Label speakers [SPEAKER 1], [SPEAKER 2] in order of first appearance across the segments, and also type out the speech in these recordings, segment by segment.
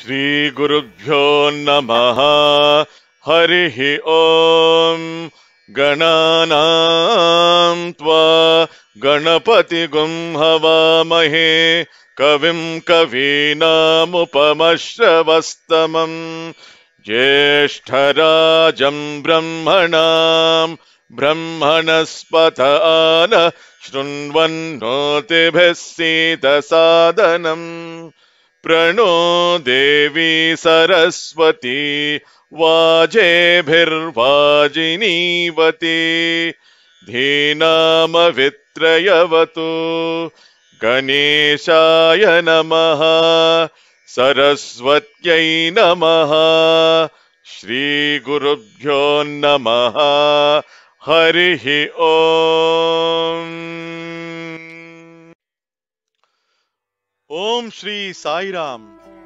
[SPEAKER 1] श्रीगुरुभ्यो नमः हरिः ॐ गणानां त्वा गणपतिगुं हवामहे कविं कवीनामुपमश्रवस्तमम् ज्येष्ठराजं ब्रह्मणां ब्रह्मणस्पत आन शृण्वन्नोतिभिः सीतसादनम् प्रणो देवी सरस्वती वाजेभिर्वाजिनीवती धीनामवित्रयवतु गणेशाय नमः सरस्वत्यै नमः श्रीगुरुभ्यो नमः हरिः ॐ ఓం శ్రీ సాయిరామ్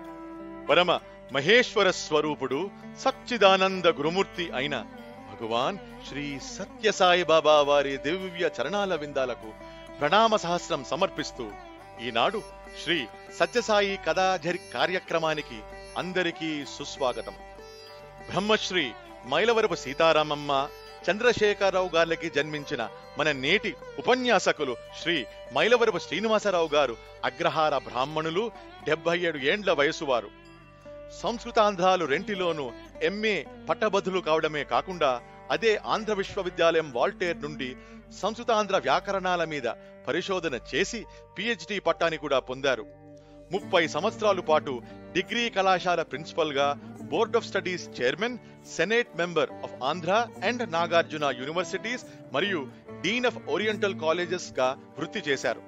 [SPEAKER 1] పరమ మహేశ్వర స్వరూపుడు సచ్చిదానంద గురుమూర్తి అయిన భగవాన్ శ్రీ సత్యసాయి బాబా వారి దివ్య చరణాల విందాలకు ప్రణామ సహస్రం సమర్పిస్తూ ఈనాడు శ్రీ సత్యసాయి కథాఝరి కార్యక్రమానికి అందరికీ సుస్వాగతం బ్రహ్మశ్రీ మైలవరపు సీతారామమ్మ చంద్రశేఖరరావు గారికి జన్మించిన మన నేటి ఉపన్యాసకులు శ్రీ మైలవరపు శ్రీనివాసరావు గారు అగ్రహార బ్రాహ్మణులు డెబ్బై ఏడు ఏండ్ల వయసువారు సంస్కృతాంధ్రాలు రెంటిలోనూ ఎంఏ పట్టభద్రులు కావడమే కాకుండా అదే ఆంధ్ర విశ్వవిద్యాలయం వాల్టేర్ నుండి సంస్కృతాంధ్ర వ్యాకరణాల మీద పరిశోధన చేసి పిహెచ్డి పట్టాని కూడా పొందారు ముప్పై సంవత్సరాల పాటు డిగ్రీ కళాశాల ప్రిన్సిపల్ గా board of studies chairman senate member of Andhra and Nagarjuna universities మరియు డీన్ ఆఫ్ ఓరియంటల్ కాలేజెస్ గా వృత్తి చేశారు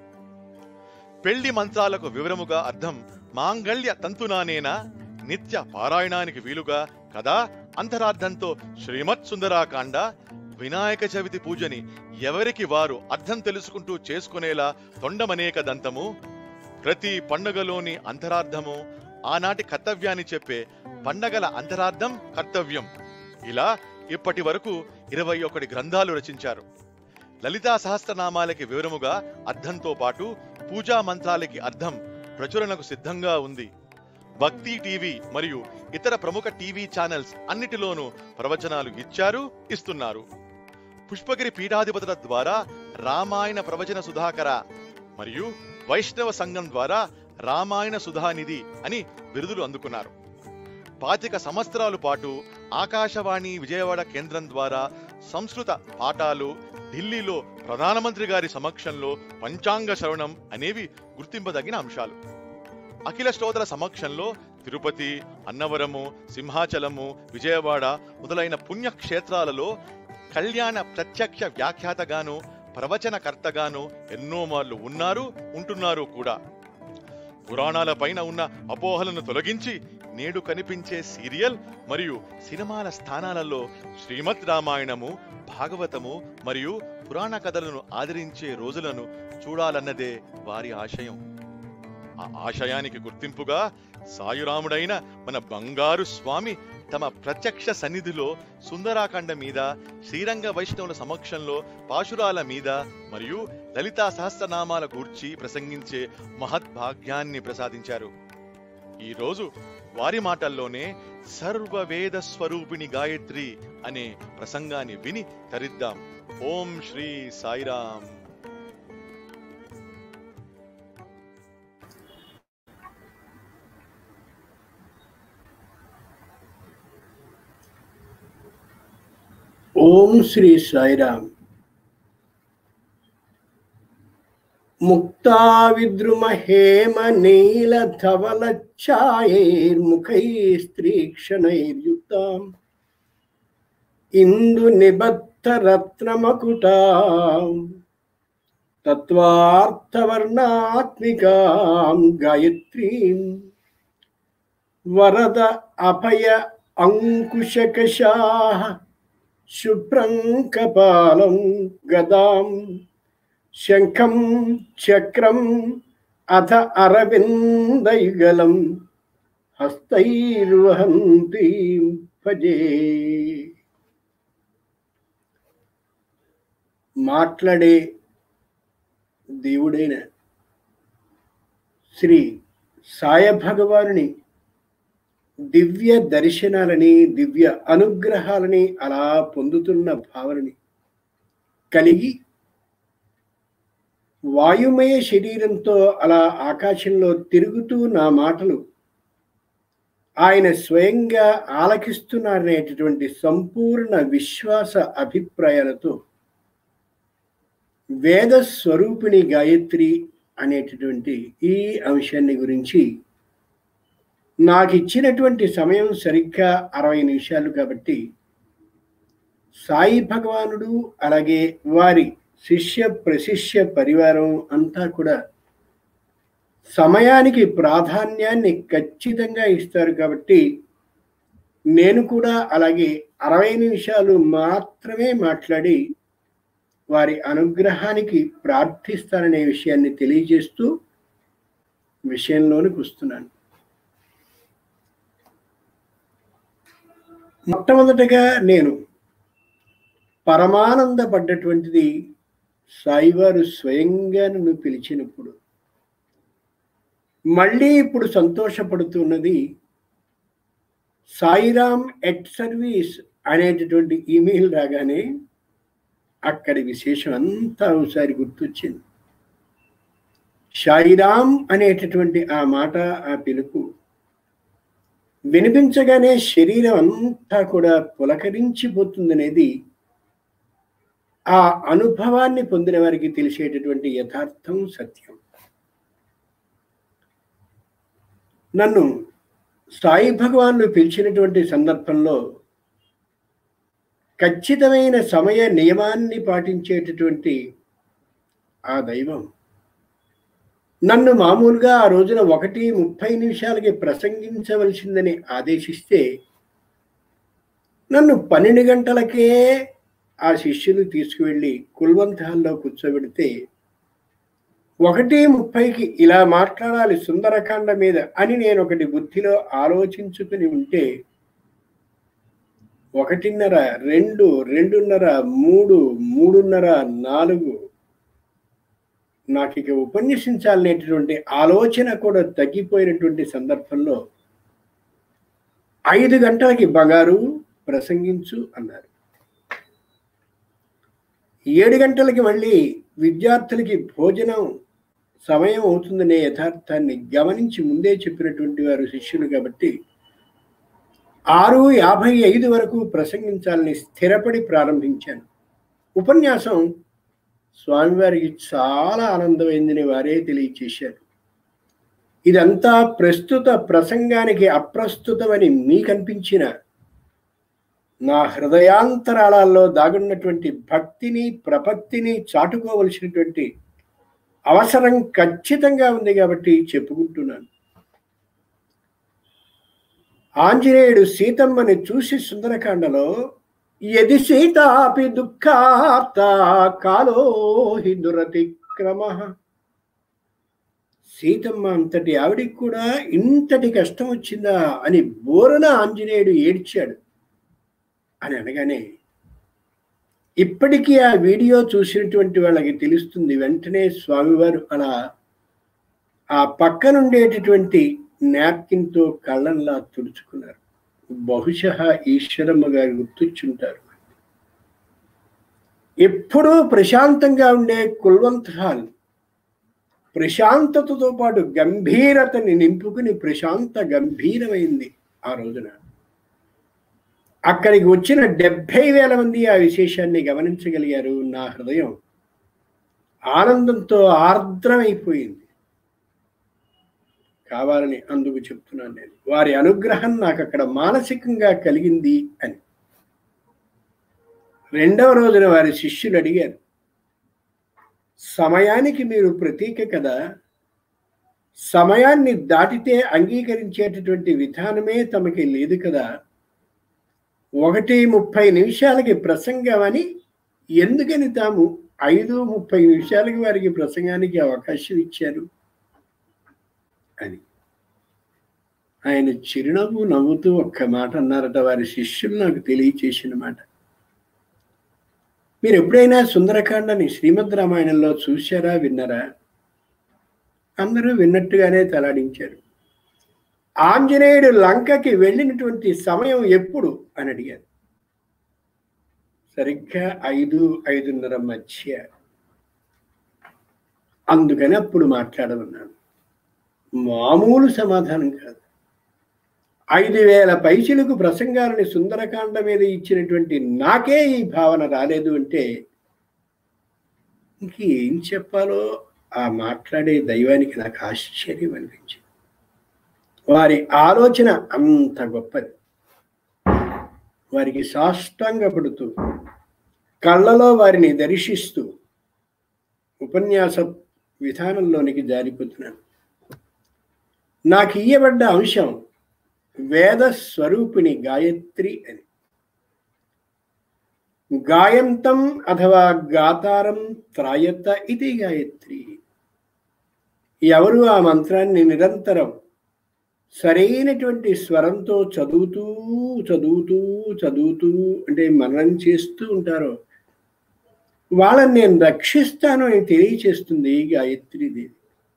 [SPEAKER 1] పెళ్లి మంత్రాలకు వివరముగా అర్థం మాంగళ్య తంతునానేనా నిత్య పారాయణానికి వీలుగా కదా అంతరార్థంతో శ్రీమత్ సుందరాకాండ వినాయక చవితి పూజని ఎవరికి వారు అర్థం తెలుసుకుంటూ చేసుకునేలా తొండమనేక దంతము ప్రతి పండుగలోని అంతరార్థము ఆనాటి కర్తవ్యాన్ని చెప్పే పండగల అంతరార్థం కర్తవ్యం ఇలా ఇప్పటి వరకు ఇరవై ఒకటి గ్రంథాలు రచించారు లలితా సహస్రనామాలకి వివరముగా అర్థంతో పాటు పూజా మంత్రాలకి అర్థం ప్రచురణకు సిద్ధంగా ఉంది భక్తి టీవీ మరియు ఇతర ప్రముఖ టీవీ ఛానల్స్ అన్నిటిలోనూ ప్రవచనాలు ఇచ్చారు ఇస్తున్నారు పుష్పగిరి పీఠాధిపతుల ద్వారా రామాయణ ప్రవచన సుధాకర మరియు వైష్ణవ సంఘం ద్వారా రామాయణ సుధానిధి అని బిరుదులు అందుకున్నారు పాతిక సంవత్సరాల పాటు ఆకాశవాణి విజయవాడ కేంద్రం ద్వారా సంస్కృత పాఠాలు ఢిల్లీలో ప్రధానమంత్రి గారి సమక్షంలో పంచాంగ శ్రవణం అనేవి గుర్తింపదగిన అంశాలు అఖిల శ్రోతల సమక్షంలో తిరుపతి అన్నవరము సింహాచలము విజయవాడ మొదలైన పుణ్యక్షేత్రాలలో కళ్యాణ ప్రత్యక్ష వ్యాఖ్యాతగాను ప్రవచనకర్తగాను ఎన్నో మార్లు ఉన్నారు ఉంటున్నారు కూడా పురాణాల పైన ఉన్న అపోహలను తొలగించి నేడు కనిపించే సీరియల్ మరియు సినిమాల స్థానాలలో శ్రీమద్ రామాయణము భాగవతము మరియు పురాణ కథలను ఆదరించే రోజులను చూడాలన్నదే వారి ఆశయం ఆ ఆశయానికి గుర్తింపుగా సాయురాముడైన మన బంగారు స్వామి తమ ప్రత్యక్ష సన్నిధిలో సుందరాఖండ మీద శ్రీరంగ వైష్ణవుల సమక్షంలో పాశురాల మీద మరియు లలితా సహస్రనామాల గూర్చి ప్రసంగించే మహద్భాగ్యాన్ని ప్రసాదించారు ఈ రోజు వారి మాటల్లోనే సర్వవేద స్వరూపిణి గాయత్రి అనే ప్రసంగాన్ని విని తరిద్దాం ఓం శ్రీ సాయిరామ్
[SPEAKER 2] ఓం శ్రీ సాయిరామ్ ముక్తా విద్రుమ హేమ నీల ధవల ఛాయైర్ముఖై స్త్రీక్షణైర్యుక్తాం ఇందు నిబద్ధ రత్నమకుటాం తత్వార్థవర్ణాత్మికాం గాయత్రీం వరద అభయ అంకుశకషాః శుభ్రం కపాలం గదాం శంఖం చక్రం అథ అరవిందయుగలం హస్తైర్వహంతి భజే మాట్లాడే దేవుడైన శ్రీ సాయ భగవానుని దివ్య దర్శనాలని దివ్య అనుగ్రహాలని అలా పొందుతున్న భావనని కలిగి వాయుమయ శరీరంతో అలా ఆకాశంలో తిరుగుతూ నా మాటలు ఆయన స్వయంగా ఆలకిస్తున్నారనేటటువంటి సంపూర్ణ విశ్వాస అభిప్రాయాలతో వేద స్వరూపిణి గాయత్రి అనేటటువంటి ఈ అంశాన్ని గురించి నాకు ఇచ్చినటువంటి సమయం సరిగ్గా అరవై నిమిషాలు కాబట్టి సాయి భగవానుడు అలాగే వారి శిష్య ప్రశిష్య పరివారం అంతా కూడా సమయానికి ప్రాధాన్యాన్ని ఖచ్చితంగా ఇస్తారు కాబట్టి నేను కూడా అలాగే అరవై నిమిషాలు మాత్రమే మాట్లాడి వారి అనుగ్రహానికి ప్రార్థిస్తాననే విషయాన్ని తెలియజేస్తూ విషయంలోనికి వస్తున్నాను మొట్టమొదటగా నేను పరమానందపడ్డటువంటిది సాయివారు స్వయంగా నన్ను పిలిచినప్పుడు మళ్ళీ ఇప్పుడు సంతోషపడుతున్నది సాయిరామ్ ఎట్ సర్వీస్ అనేటటువంటి ఈమెయిల్ రాగానే అక్కడి విశేషం అంతా ఒకసారి గుర్తొచ్చింది సాయిరామ్ అనేటటువంటి ఆ మాట ఆ పిలుపు వినిపించగానే శరీరం అంతా కూడా పులకరించిపోతుందనేది ఆ అనుభవాన్ని పొందిన వారికి తెలిసేటటువంటి యథార్థం సత్యం నన్ను సాయి భగవాన్లు పిలిచినటువంటి సందర్భంలో ఖచ్చితమైన సమయ నియమాన్ని పాటించేటటువంటి ఆ దైవం నన్ను మామూలుగా ఆ రోజున ఒకటి ముప్పై నిమిషాలకి ప్రసంగించవలసిందని ఆదేశిస్తే నన్ను పన్నెండు గంటలకే ఆ శిష్యులు తీసుకువెళ్ళి కుల్వంత్ హాల్లో కూర్చోబెడితే ఒకటి ముప్పైకి ఇలా మాట్లాడాలి సుందరకాండ మీద అని నేను ఒకటి బుద్ధిలో ఆలోచించుకుని ఉంటే ఒకటిన్నర రెండు రెండున్నర మూడు మూడున్నర నాలుగు నాకు ఇక ఉపన్యసించాలనేటటువంటి ఆలోచన కూడా తగ్గిపోయినటువంటి సందర్భంలో ఐదు గంటలకి బంగారు ప్రసంగించు అన్నారు ఏడు గంటలకి మళ్ళీ విద్యార్థులకి భోజనం సమయం అవుతుందనే యథార్థాన్ని గమనించి ముందే చెప్పినటువంటి వారు శిష్యులు కాబట్టి ఆరు యాభై ఐదు వరకు ప్రసంగించాలని స్థిరపడి ప్రారంభించాను ఉపన్యాసం స్వామివారికి చాలా ఆనందమైందని వారే తెలియచేశారు ఇదంతా ప్రస్తుత ప్రసంగానికి అప్రస్తుతమని మీకు అనిపించిన నా హృదయాంతరాళాల్లో దాగున్నటువంటి భక్తిని ప్రపత్తిని చాటుకోవలసినటువంటి అవసరం ఖచ్చితంగా ఉంది కాబట్టి చెప్పుకుంటున్నాను ఆంజనేయుడు సీతమ్మని చూసి సుందరకాండలో యది సీతాపి దుఃఖార్త కాలో హి దురతిక్రమ సీతమ్మ అంతటి ఆవిడికి కూడా ఇంతటి కష్టం వచ్చిందా అని బోరన ఆంజనేయుడు ఏడ్చాడు అని అనగానే ఇప్పటికీ ఆ వీడియో చూసినటువంటి వాళ్ళకి తెలుస్తుంది వెంటనే స్వామివారు అలా ఆ పక్కనుండేటటువంటి నాప్కిన్తో కళ్ళంలా తుడుచుకున్నారు బహుశా ఈశ్వరమ్మ గారు గుర్తొచ్చుంటారు ఎప్పుడూ ప్రశాంతంగా ఉండే కుల్వంత్ హాల్ ప్రశాంతతతో పాటు గంభీరతని నింపుకుని ప్రశాంత గంభీరమైంది ఆ రోజున అక్కడికి వచ్చిన డెబ్భై వేల మంది ఆ విశేషాన్ని గమనించగలిగారు నా హృదయం ఆనందంతో ఆర్ద్రమైపోయింది కావాలని అందుకు చెప్తున్నాను నేను వారి అనుగ్రహం నాకు అక్కడ మానసికంగా కలిగింది అని రెండవ రోజున వారి శిష్యులు అడిగారు సమయానికి మీరు ప్రతీక కదా సమయాన్ని దాటితే అంగీకరించేటటువంటి విధానమే తమకి లేదు కదా ఒకటి ముప్పై నిమిషాలకి ప్రసంగం అని ఎందుకని తాము ఐదు ముప్పై నిమిషాలకి వారికి ప్రసంగానికి అవకాశం ఇచ్చారు అని ఆయన చిరునవ్వు నవ్వుతూ ఒక్క మాట అన్నారట వారి శిష్యులు నాకు తెలియచేసిన మాట మీరు ఎప్పుడైనా సుందరకాండని శ్రీమద్ రామాయణంలో చూశారా విన్నారా అందరూ విన్నట్టుగానే తలాడించారు ఆంజనేయుడు లంకకి వెళ్ళినటువంటి సమయం ఎప్పుడు అని అడిగారు సరిగ్గా ఐదు ఐదున్నర మధ్య అందుకని అప్పుడు మాట్లాడమన్నాను మామూలు సమాధానం కాదు ఐదు వేల పైసలకు ప్రసంగాలని సుందరకాండ మీద ఇచ్చినటువంటి నాకే ఈ భావన రాలేదు అంటే ఇంకేం చెప్పాలో ఆ మాట్లాడే దైవానికి నాకు ఆశ్చర్యం అనిపించింది వారి ఆలోచన అంత గొప్పది వారికి సాష్టాంగపడుతూ కళ్ళలో వారిని దర్శిస్తూ ఉపన్యాస విధానంలోనికి జారిపోతున్నాను నాకు ఇయ్యబడ్డ అంశం వేద స్వరూపిణి గాయత్రి అని గాయంతం అథవా గాతారం త్రాయత ఇది గాయత్రి ఎవరు ఆ మంత్రాన్ని నిరంతరం సరైనటువంటి స్వరంతో చదువుతూ చదువుతూ చదువుతూ అంటే మననం చేస్తూ ఉంటారో వాళ్ళని నేను రక్షిస్తాను అని తెలియచేస్తుంది గాయత్రి దేవి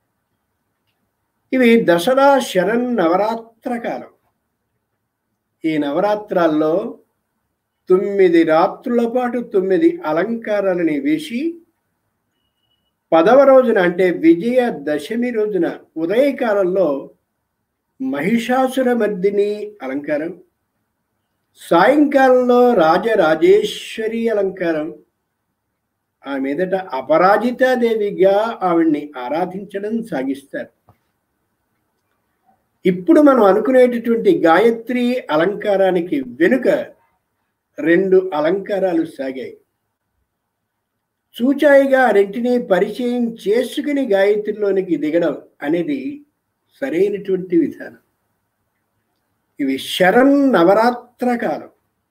[SPEAKER 2] ఇవి దసరా శరణ్ నవరాత్ర కాలం ఈ నవరాత్రాల్లో తొమ్మిది రాత్రుల పాటు తొమ్మిది అలంకారాలని వేసి పదవ రోజున అంటే విజయ దశమి రోజున ఉదయకాలంలో మహిషాసుర మర్దిని అలంకారం సాయంకాలంలో రాజరాజేశ్వరి అలంకారం ఆ మీదట అపరాజితాదేవిగా ఆవిడ్ని ఆరాధించడం సాగిస్తారు ఇప్పుడు మనం అనుకునేటటువంటి గాయత్రి అలంకారానికి వెనుక రెండు అలంకారాలు సాగాయి చూచాయిగా రెంటిని పరిచయం చేసుకుని గాయత్రిలోనికి దిగడం అనేది సరైనటువంటి విధానం ఇవి శరణ్ నవరాత్ర కాలం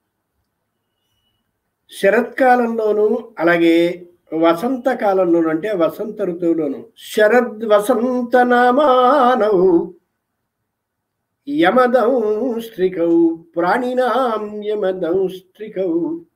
[SPEAKER 2] శరత్కాలంలోనూ అలాగే వసంత కాలంలోను అంటే వసంత ఋతువులోను శరద్ వసంత నామానౌ యమదం స్త్రికౌ ప్రాణినాం యమదం స్త్రికౌ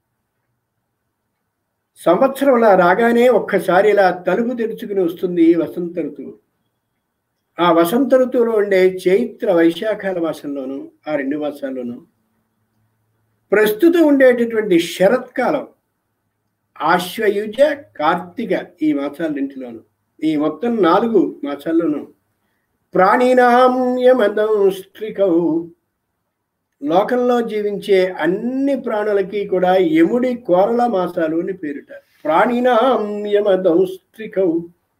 [SPEAKER 2] సంవత్సరంలా రాగానే ఒక్కసారి ఇలా తలుపు తెరుచుకుని వస్తుంది వసంత ఋతువు ఆ వసంత ఋతువులో ఉండే చైత్ర వైశాఖాల మాసంలోను ఆ రెండు మాసాల్లోనూ ప్రస్తుతం ఉండేటటువంటి శరత్కాలం ఆశ్వయుజ కార్తీక ఈ మాసాలన్నింటిలోను ఈ మొత్తం నాలుగు మాసాల్లోనూ ప్రాణినాం యమదం స్త్రికౌ లోకంలో జీవించే అన్ని ప్రాణులకి కూడా యముడి కోరల మాసాలు అని పేరుట ప్రాణినాం యమదం స్త్రికౌ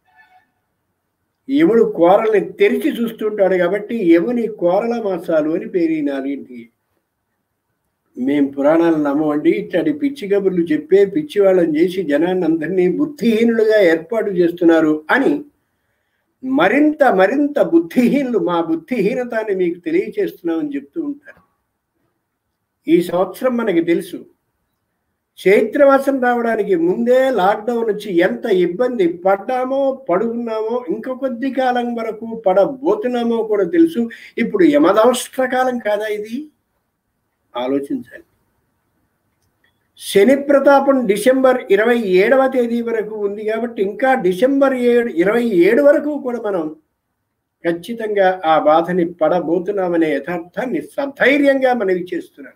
[SPEAKER 2] యముడు కోరల్ని తెరిచి చూస్తుంటాడు కాబట్టి యముని కోరల మాసాలు అని పేరు ఈ నాలుగింటికి మేం పురాణాలు నమ్మవండి ఇట్లాంటి పిచ్చి కబుర్లు చెప్పే పిచ్చి వాళ్ళని చేసి జనాన్ని అందరినీ బుద్ధిహీనులుగా ఏర్పాటు చేస్తున్నారు అని మరింత మరింత బుద్ధిహీనులు మా బుద్ధిహీనతాన్ని మీకు తెలియచేస్తున్నామని చెప్తూ ఉంటారు ఈ సంవత్సరం మనకి తెలుసు చైత్రమాసం రావడానికి ముందే లాక్డౌన్ వచ్చి ఎంత ఇబ్బంది పడ్డామో పడుకున్నామో ఇంక కొద్ది కాలం వరకు పడబోతున్నామో కూడా తెలుసు ఇప్పుడు యమదంష్ట్ర కాలం కాదా ఇది ఆలోచించాలి శని ప్రతాపం డిసెంబర్ ఇరవై ఏడవ తేదీ వరకు ఉంది కాబట్టి ఇంకా డిసెంబర్ ఏడు ఇరవై ఏడు వరకు కూడా మనం ఖచ్చితంగా ఆ బాధని పడబోతున్నామనే యథార్థాన్ని సధైర్యంగా మనవి చేస్తున్నాం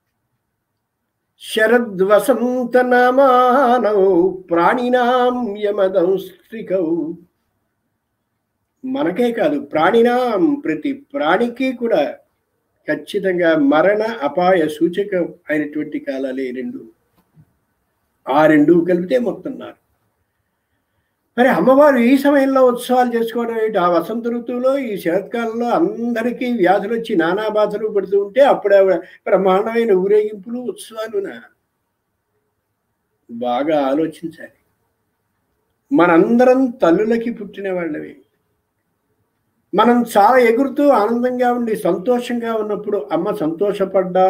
[SPEAKER 2] శరద్వసంత నామానౌ ప్రాణినాం యమదం స్త్రికౌ మనకే కాదు ప్రాణినాం ప్రతి ప్రాణికి కూడా ఖచ్చితంగా మరణ అపాయ సూచకం అయినటువంటి కాలాలే రెండు ఆ రెండు కలిపితే మొత్తం నాలుగు మరి అమ్మవారు ఈ సమయంలో ఉత్సవాలు చేసుకోవడం ఏంటి ఆ వసంత ఋతువులో ఈ శరత్కాలంలో అందరికీ వ్యాధులు వచ్చి నానా బాధలు పడుతూ ఉంటే అప్పుడు ఆవిడ బ్రహ్మాండమైన ఊరేగింపులు ఉత్సవాలునా బాగా ఆలోచించాలి మనందరం తల్లులకి పుట్టిన వాళ్ళమే మనం చాలా ఎగురుతూ ఆనందంగా ఉండి సంతోషంగా ఉన్నప్పుడు అమ్మ సంతోషపడ్డా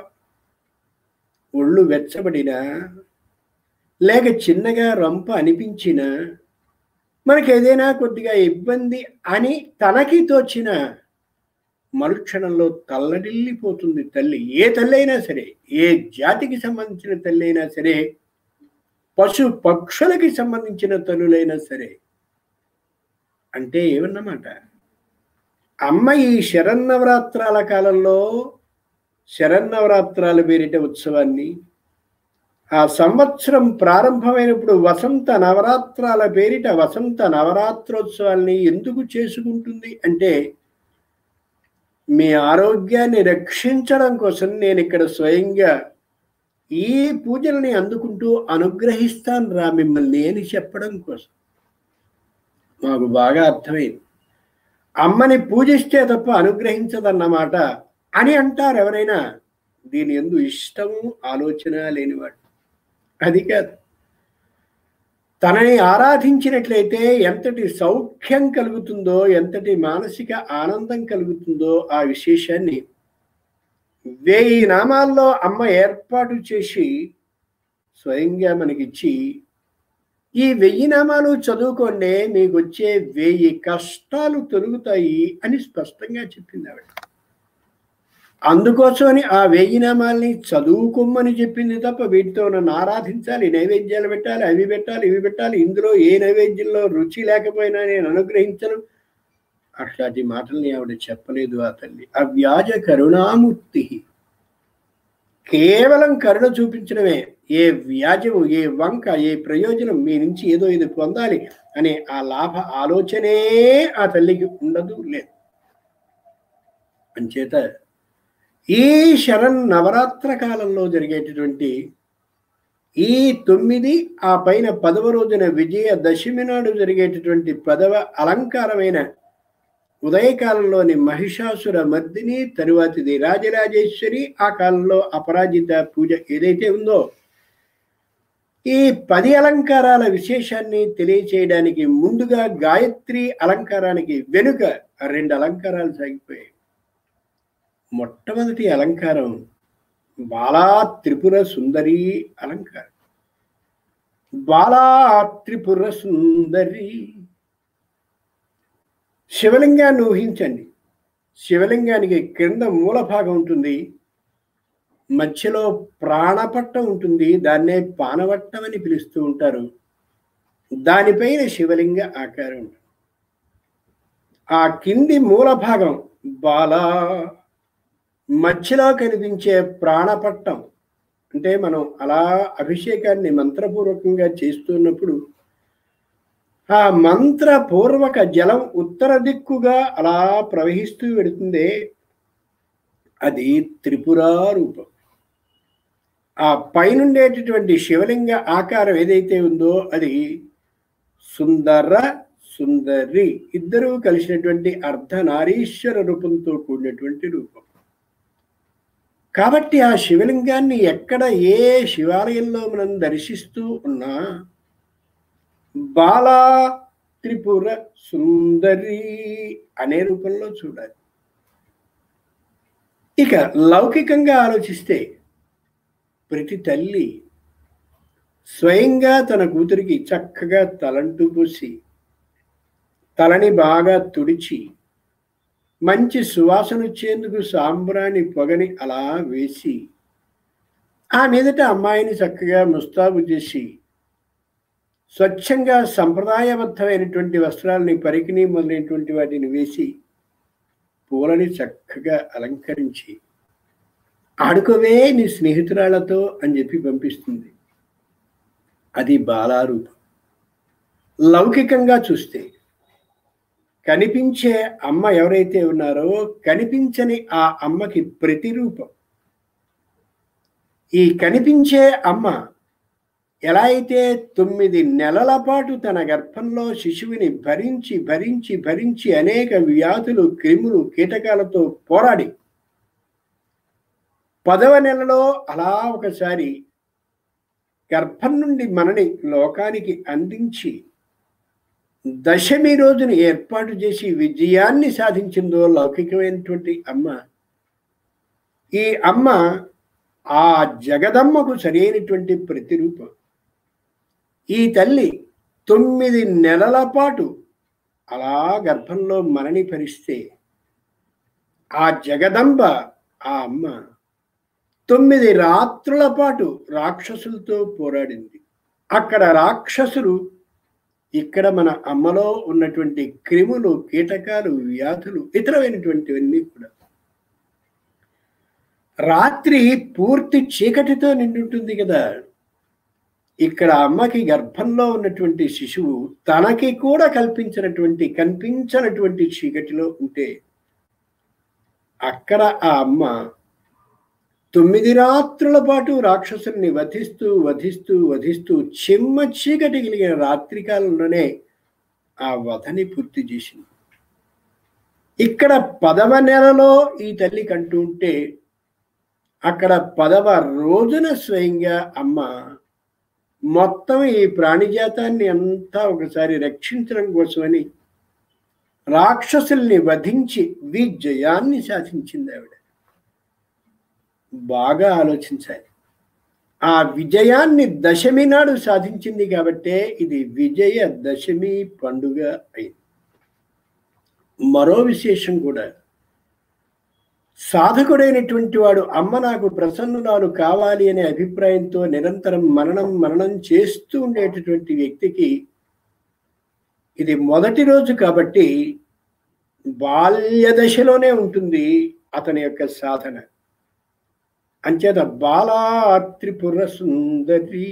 [SPEAKER 2] ఒళ్ళు వెచ్చబడినా లేక చిన్నగా రంప అనిపించినా మనకి ఏదైనా కొద్దిగా ఇబ్బంది అని తనకి తోచిన మరుక్షణంలో తల్లడిల్లిపోతుంది తల్లి ఏ తల్లి అయినా సరే ఏ జాతికి సంబంధించిన తల్లి అయినా సరే పశు పక్షులకి సంబంధించిన తల్లులైనా సరే అంటే ఏమన్నమాట అమ్మ ఈ శరన్నవరాత్రాల కాలంలో శరన్నవరాత్రాల పేరిట ఉత్సవాన్ని ఆ సంవత్సరం ప్రారంభమైనప్పుడు వసంత నవరాత్రాల పేరిట వసంత నవరాత్రోత్సవాల్ని ఎందుకు చేసుకుంటుంది అంటే మీ ఆరోగ్యాన్ని రక్షించడం కోసం నేను ఇక్కడ స్వయంగా ఈ పూజల్ని అందుకుంటూ అనుగ్రహిస్తాను రా మిమ్మల్ని అని చెప్పడం కోసం మాకు బాగా అర్థమైంది అమ్మని పూజిస్తే తప్ప అనుగ్రహించదన్నమాట అని అంటారు ఎవరైనా దీని ఎందు ఇష్టము ఆలోచన లేనివాడు అది కాదు తనని ఆరాధించినట్లయితే ఎంతటి సౌఖ్యం కలుగుతుందో ఎంతటి మానసిక ఆనందం కలుగుతుందో ఆ విశేషాన్ని వేయి నామాల్లో అమ్మ ఏర్పాటు చేసి స్వయంగా మనకిచ్చి ఈ వెయ్యి నామాలు చదువుకోండి మీకు వచ్చే వెయ్యి కష్టాలు తొలుగుతాయి అని స్పష్టంగా చెప్పింది ఆవిడ అందుకోసమని ఆ వెయ్యి నామాల్ని చదువుకోమని చెప్పింది తప్ప వీటితో నన్ను ఆరాధించాలి నైవేద్యాలు పెట్టాలి అవి పెట్టాలి ఇవి పెట్టాలి ఇందులో ఏ నైవేద్యంలో రుచి లేకపోయినా నేను అనుగ్రహించను అట్లాంటి మాటల్ని ఆవిడ చెప్పలేదు ఆ తల్లి అవ్యాజ కరుణామూర్తి కేవలం కరుణ చూపించడమే ఏ వ్యాజము ఏ వంక ఏ ప్రయోజనం మీ నుంచి ఏదో ఇది పొందాలి అనే ఆ లాభ ఆలోచనే ఆ తల్లికి ఉండదు లేదు అంచేత ఈ శరణ్ నవరాత్ర కాలంలో జరిగేటటువంటి ఈ తొమ్మిది ఆ పైన పదవ రోజున విజయ దశమి నాడు జరిగేటటువంటి పదవ అలంకారమైన ఉదయకాలంలోని మహిషాసుర మర్దిని తరువాతిది రాజరాజేశ్వరి ఆ కాలంలో అపరాజిత పూజ ఏదైతే ఉందో ఈ పది అలంకారాల విశేషాన్ని తెలియచేయడానికి ముందుగా గాయత్రి అలంకారానికి వెనుక రెండు అలంకారాలు సాగిపోయాయి మొట్టమొదటి అలంకారం బాలా త్రిపుర సుందరి అలంకారం బాలా త్రిపుర సుందరి శివలింగాన్ని ఊహించండి శివలింగానికి క్రింద మూల భాగం ఉంటుంది మధ్యలో ప్రాణపట్టం ఉంటుంది దాన్నే పానవట్టం అని పిలుస్తూ ఉంటారు దానిపైన శివలింగ ఆకారం ఉంటుంది ఆ కింది మూల భాగం బాల మధ్యలో కనిపించే ప్రాణపట్టం అంటే మనం అలా అభిషేకాన్ని మంత్రపూర్వకంగా చేస్తున్నప్పుడు ఆ మంత్రపూర్వక జలం ఉత్తర దిక్కుగా అలా ప్రవహిస్తూ వెడుతుంది అది త్రిపురా రూపం ఆ పైనుండేటటువంటి శివలింగ ఆకారం ఏదైతే ఉందో అది సుందర సుందరి ఇద్దరూ కలిసినటువంటి అర్ధనారీశ్వర రూపంతో కూడినటువంటి రూపం కాబట్టి ఆ శివలింగాన్ని ఎక్కడ ఏ శివాలయంలో మనం దర్శిస్తూ ఉన్నా బాలా త్రిపుర సుందరి అనే రూపంలో చూడాలి ఇక లౌకికంగా ఆలోచిస్తే ప్రతి తల్లి స్వయంగా తన కూతురికి చక్కగా తలంటూ పూసి తలని బాగా తుడిచి మంచి సువాసన వచ్చేందుకు సాంబ్రాణి పొగని అలా వేసి ఆ మీదట అమ్మాయిని చక్కగా ముస్తాబు చేసి స్వచ్ఛంగా సంప్రదాయబద్ధమైనటువంటి వస్త్రాలని పరికిని మొదలైనటువంటి వాటిని వేసి పూలని చక్కగా అలంకరించి ఆడుకోవే నీ స్నేహితురాళ్లతో అని చెప్పి పంపిస్తుంది అది బాలారూపం లౌకికంగా చూస్తే కనిపించే అమ్మ ఎవరైతే ఉన్నారో కనిపించని ఆ అమ్మకి ప్రతిరూపం ఈ కనిపించే అమ్మ ఎలా అయితే తొమ్మిది నెలల పాటు తన గర్భంలో శిశువుని భరించి భరించి భరించి అనేక వ్యాధులు క్రిములు కీటకాలతో పోరాడి పదవ నెలలో అలా ఒకసారి గర్భం నుండి మనని లోకానికి అందించి దశమి రోజుని ఏర్పాటు చేసి విజయాన్ని సాధించిందో లౌకికమైనటువంటి అమ్మ ఈ అమ్మ ఆ జగదమ్మకు సరైనటువంటి ప్రతిరూపం ఈ తల్లి తొమ్మిది నెలల పాటు అలా గర్భంలో మరణి భరిస్తే ఆ జగదంబ ఆ అమ్మ తొమ్మిది రాత్రుల పాటు రాక్షసులతో పోరాడింది అక్కడ రాక్షసులు ఇక్కడ మన అమ్మలో ఉన్నటువంటి క్రిములు కీటకాలు వ్యాధులు ఇతరమైనటువంటివన్నీ కూడా రాత్రి పూర్తి చీకటితో నిండి ఉంటుంది కదా ఇక్కడ అమ్మకి గర్భంలో ఉన్నటువంటి శిశువు తనకి కూడా కల్పించినటువంటి కనిపించినటువంటి చీకటిలో ఉంటే అక్కడ ఆ అమ్మ తొమ్మిది రాత్రుల పాటు రాక్షసుల్ని వధిస్తూ వధిస్తూ వధిస్తూ చెమ్మ చీకటి కలిగిన రాత్రి కాలంలోనే ఆ వధని పూర్తి చేసింది ఇక్కడ పదవ నెలలో ఈ తల్లి కంటూ ఉంటే అక్కడ పదవ రోజున స్వయంగా అమ్మ మొత్తం ఈ ప్రాణిజాతాన్ని అంతా ఒకసారి రక్షించడం కోసమని రాక్షసుల్ని వధించి విజయాన్ని సాధించింది ఆవిడ బాగా ఆలోచించాలి ఆ విజయాన్ని దశమి నాడు సాధించింది కాబట్టే ఇది విజయ దశమి పండుగ అయింది మరో విశేషం కూడా సాధకుడైనటువంటి వాడు అమ్మ నాకు ప్రసన్నురాలు కావాలి అనే అభిప్రాయంతో నిరంతరం మరణం మరణం చేస్తూ ఉండేటటువంటి వ్యక్తికి ఇది మొదటి రోజు కాబట్టి బాల్య దశలోనే ఉంటుంది అతని యొక్క సాధన అంచేత బాలాత్రిపుర సుందరి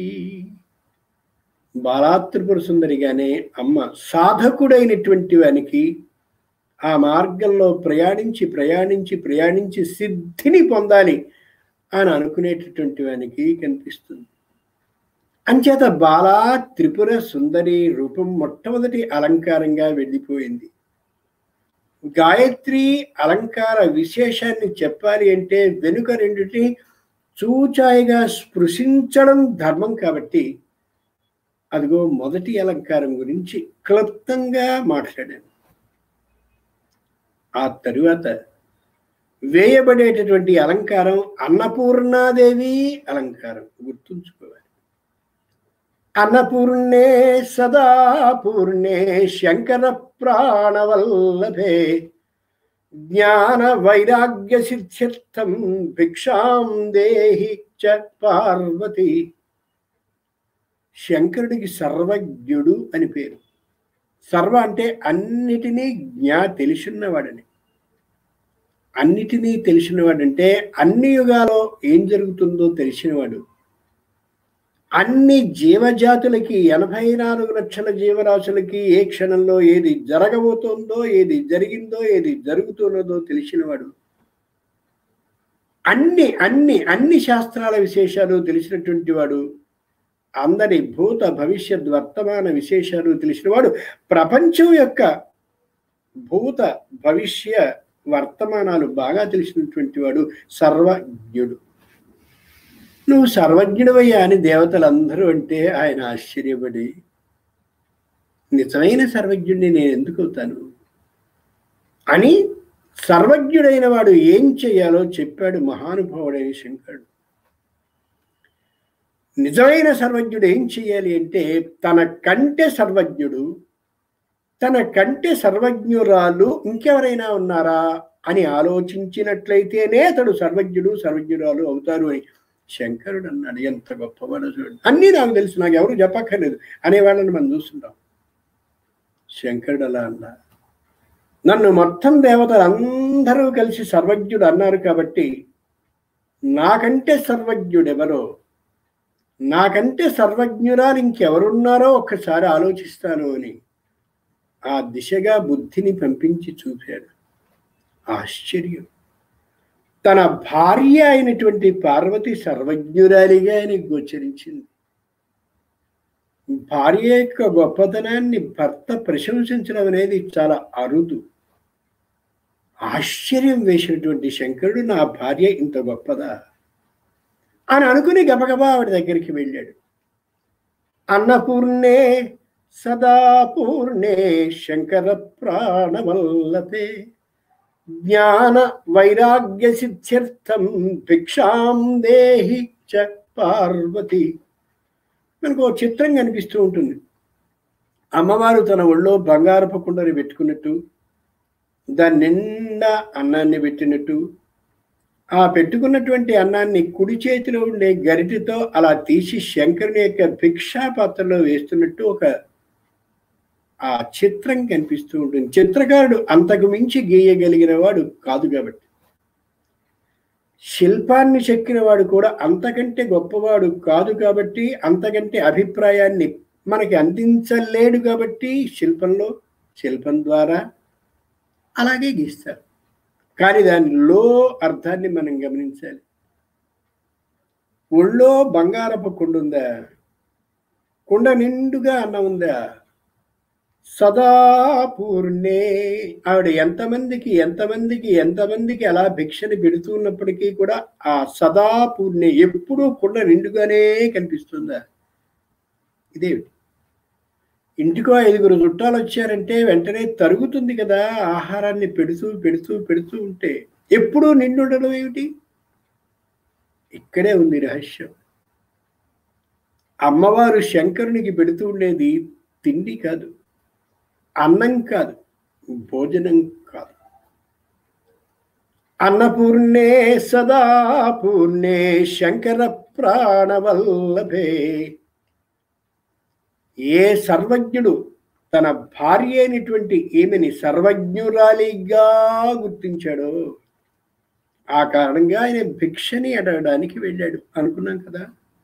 [SPEAKER 2] బాలాత్రిపుర సుందరిగానే అమ్మ సాధకుడైనటువంటి వానికి ఆ మార్గంలో ప్రయాణించి ప్రయాణించి ప్రయాణించి సిద్ధిని పొందాలి అని అనుకునేటటువంటి వానికి కనిపిస్తుంది అంచేత బాలా త్రిపుర సుందరి రూపం మొట్టమొదటి అలంకారంగా వెళ్ళిపోయింది గాయత్రి అలంకార విశేషాన్ని చెప్పాలి అంటే వెనుక రెండుటి చూచాయిగా స్పృశించడం ధర్మం కాబట్టి అదిగో మొదటి అలంకారం గురించి క్లుప్తంగా మాట్లాడాను ఆ తరువాత వేయబడేటటువంటి అలంకారం అన్నపూర్ణాదేవి అలంకారం గుర్తుంచుకోవాలి అన్నపూర్ణే సదా పూర్ణే శంకర ప్రాణవల్లభే జ్ఞాన వైరాగ్య సిద్ధ్యర్థం భిక్షాం దేహి చ పార్వతి శంకరుడికి సర్వజ్ఞుడు అని పేరు సర్వ అంటే అన్నిటినీ జ్ఞా తెలిసినవాడని అన్నిటినీ తెలిసినవాడంటే అన్ని యుగాలో ఏం జరుగుతుందో తెలిసినవాడు అన్ని జీవజాతులకి ఎనభై నాలుగు లక్షల జీవరాశులకి ఏ క్షణంలో ఏది జరగబోతోందో ఏది జరిగిందో ఏది జరుగుతున్నదో తెలిసినవాడు అన్ని అన్ని అన్ని శాస్త్రాల విశేషాలు తెలిసినటువంటి వాడు అందరి భూత భవిష్యత్ వర్తమాన విశేషాలు తెలిసినవాడు ప్రపంచం యొక్క భూత భవిష్య వర్తమానాలు బాగా తెలిసినటువంటి వాడు సర్వజ్ఞుడు నువ్వు సర్వజ్ఞుడవయ్యా అని దేవతలందరూ అంటే ఆయన ఆశ్చర్యపడి నిజమైన సర్వజ్ఞుడిని నేను ఎందుకు అవుతాను అని సర్వజ్ఞుడైన వాడు ఏం చేయాలో చెప్పాడు మహానుభావుడైన శంకరుడు నిజమైన సర్వజ్ఞుడు ఏం చేయాలి అంటే తన కంటే సర్వజ్ఞుడు తన కంటే సర్వజ్ఞురాలు ఇంకెవరైనా ఉన్నారా అని ఆలోచించినట్లయితేనే అతడు సర్వజ్ఞుడు సర్వజ్ఞురాలు అవుతారు అని శంకరుడు అన్నాడు ఎంత గొప్పవాడో చూడండి అన్నీ నాకు తెలుసు నాకు ఎవరు చెప్పక్కర్లేదు అనేవాళ్ళని మనం చూస్తుంటాం శంకరుడు అలా అన్నా నన్ను మొత్తం దేవతలు అందరూ కలిసి సర్వజ్ఞుడు అన్నారు కాబట్టి నాకంటే సర్వజ్ఞుడెవరో నాకంటే సర్వజ్ఞురాలు ఇంకెవరున్నారో ఒక్కసారి ఆలోచిస్తాను అని ఆ దిశగా బుద్ధిని పంపించి చూపాడు ఆశ్చర్యం తన భార్య అయినటువంటి పార్వతి సర్వజ్ఞురాలిగా ఆయన గోచరించింది భార్య యొక్క గొప్పతనాన్ని భర్త ప్రశంసించడం అనేది చాలా అరుదు ఆశ్చర్యం వేసినటువంటి శంకరుడు నా భార్య ఇంత గొప్పదా అని అనుకుని గబగబా ఆవిడ దగ్గరికి వెళ్ళాడు అన్నపూర్ణే సదా పూర్ణే శంకర ప్రాణవల్లభే జ్ఞాన వైరాగ్య సిద్ధ్యర్థం భిక్షాం దేహి చ పార్వతి మనకు ఒక చిత్రం కనిపిస్తూ ఉంటుంది అమ్మవారు తన ఒళ్ళో బంగారపు కుండని పెట్టుకున్నట్టు దాని నిండా అన్నాన్ని పెట్టినట్టు ఆ పెట్టుకున్నటువంటి అన్నాన్ని కుడి చేతిలో ఉండే గరిటితో అలా తీసి శంకరుని యొక్క భిక్షా పాత్రలో వేస్తున్నట్టు ఒక ఆ చిత్రం కనిపిస్తూ ఉంటుంది చిత్రకారుడు అంతకు మించి గీయగలిగిన వాడు కాదు కాబట్టి శిల్పాన్ని చెక్కిన వాడు కూడా అంతకంటే గొప్పవాడు కాదు కాబట్టి అంతకంటే అభిప్రాయాన్ని మనకి అందించలేడు కాబట్టి శిల్పంలో శిల్పం ద్వారా అలాగే గీస్తారు కానీ దానిలో అర్థాన్ని మనం గమనించాలి ఒళ్ళో బంగారపు కుండ ఉందా కుండ నిండుగా అన్నం ఉందా సదా పూర్ణే ఆవిడ ఎంతమందికి ఎంతమందికి ఎంతమందికి అలా భిక్షని పెడుతూ ఉన్నప్పటికీ కూడా ఆ సదా పూర్ణే ఎప్పుడూ కుండ నిండుగానే కనిపిస్తుందా ఇదేమిటి ఇంటికో ఐదుగురు చుట్టాలు వచ్చారంటే వెంటనే తరుగుతుంది కదా ఆహారాన్ని పెడుతూ పెడుతూ పెడుతూ ఉంటే ఎప్పుడూ నిండుండడం ఏమిటి ఇక్కడే ఉంది రహస్యం అమ్మవారు శంకరునికి పెడుతూ ఉండేది తిండి కాదు అన్నం కాదు భోజనం కాదు అన్నపూర్ణే సదా పూర్ణే శంకర ప్రాణవల్లభే ఏ సర్వజ్ఞుడు తన భార్య అయినటువంటి ఈమెని సర్వజ్ఞురాలిగా గుర్తించాడో ఆ కారణంగా ఆయన భిక్షని అడగడానికి వెళ్ళాడు అనుకున్నాం కదా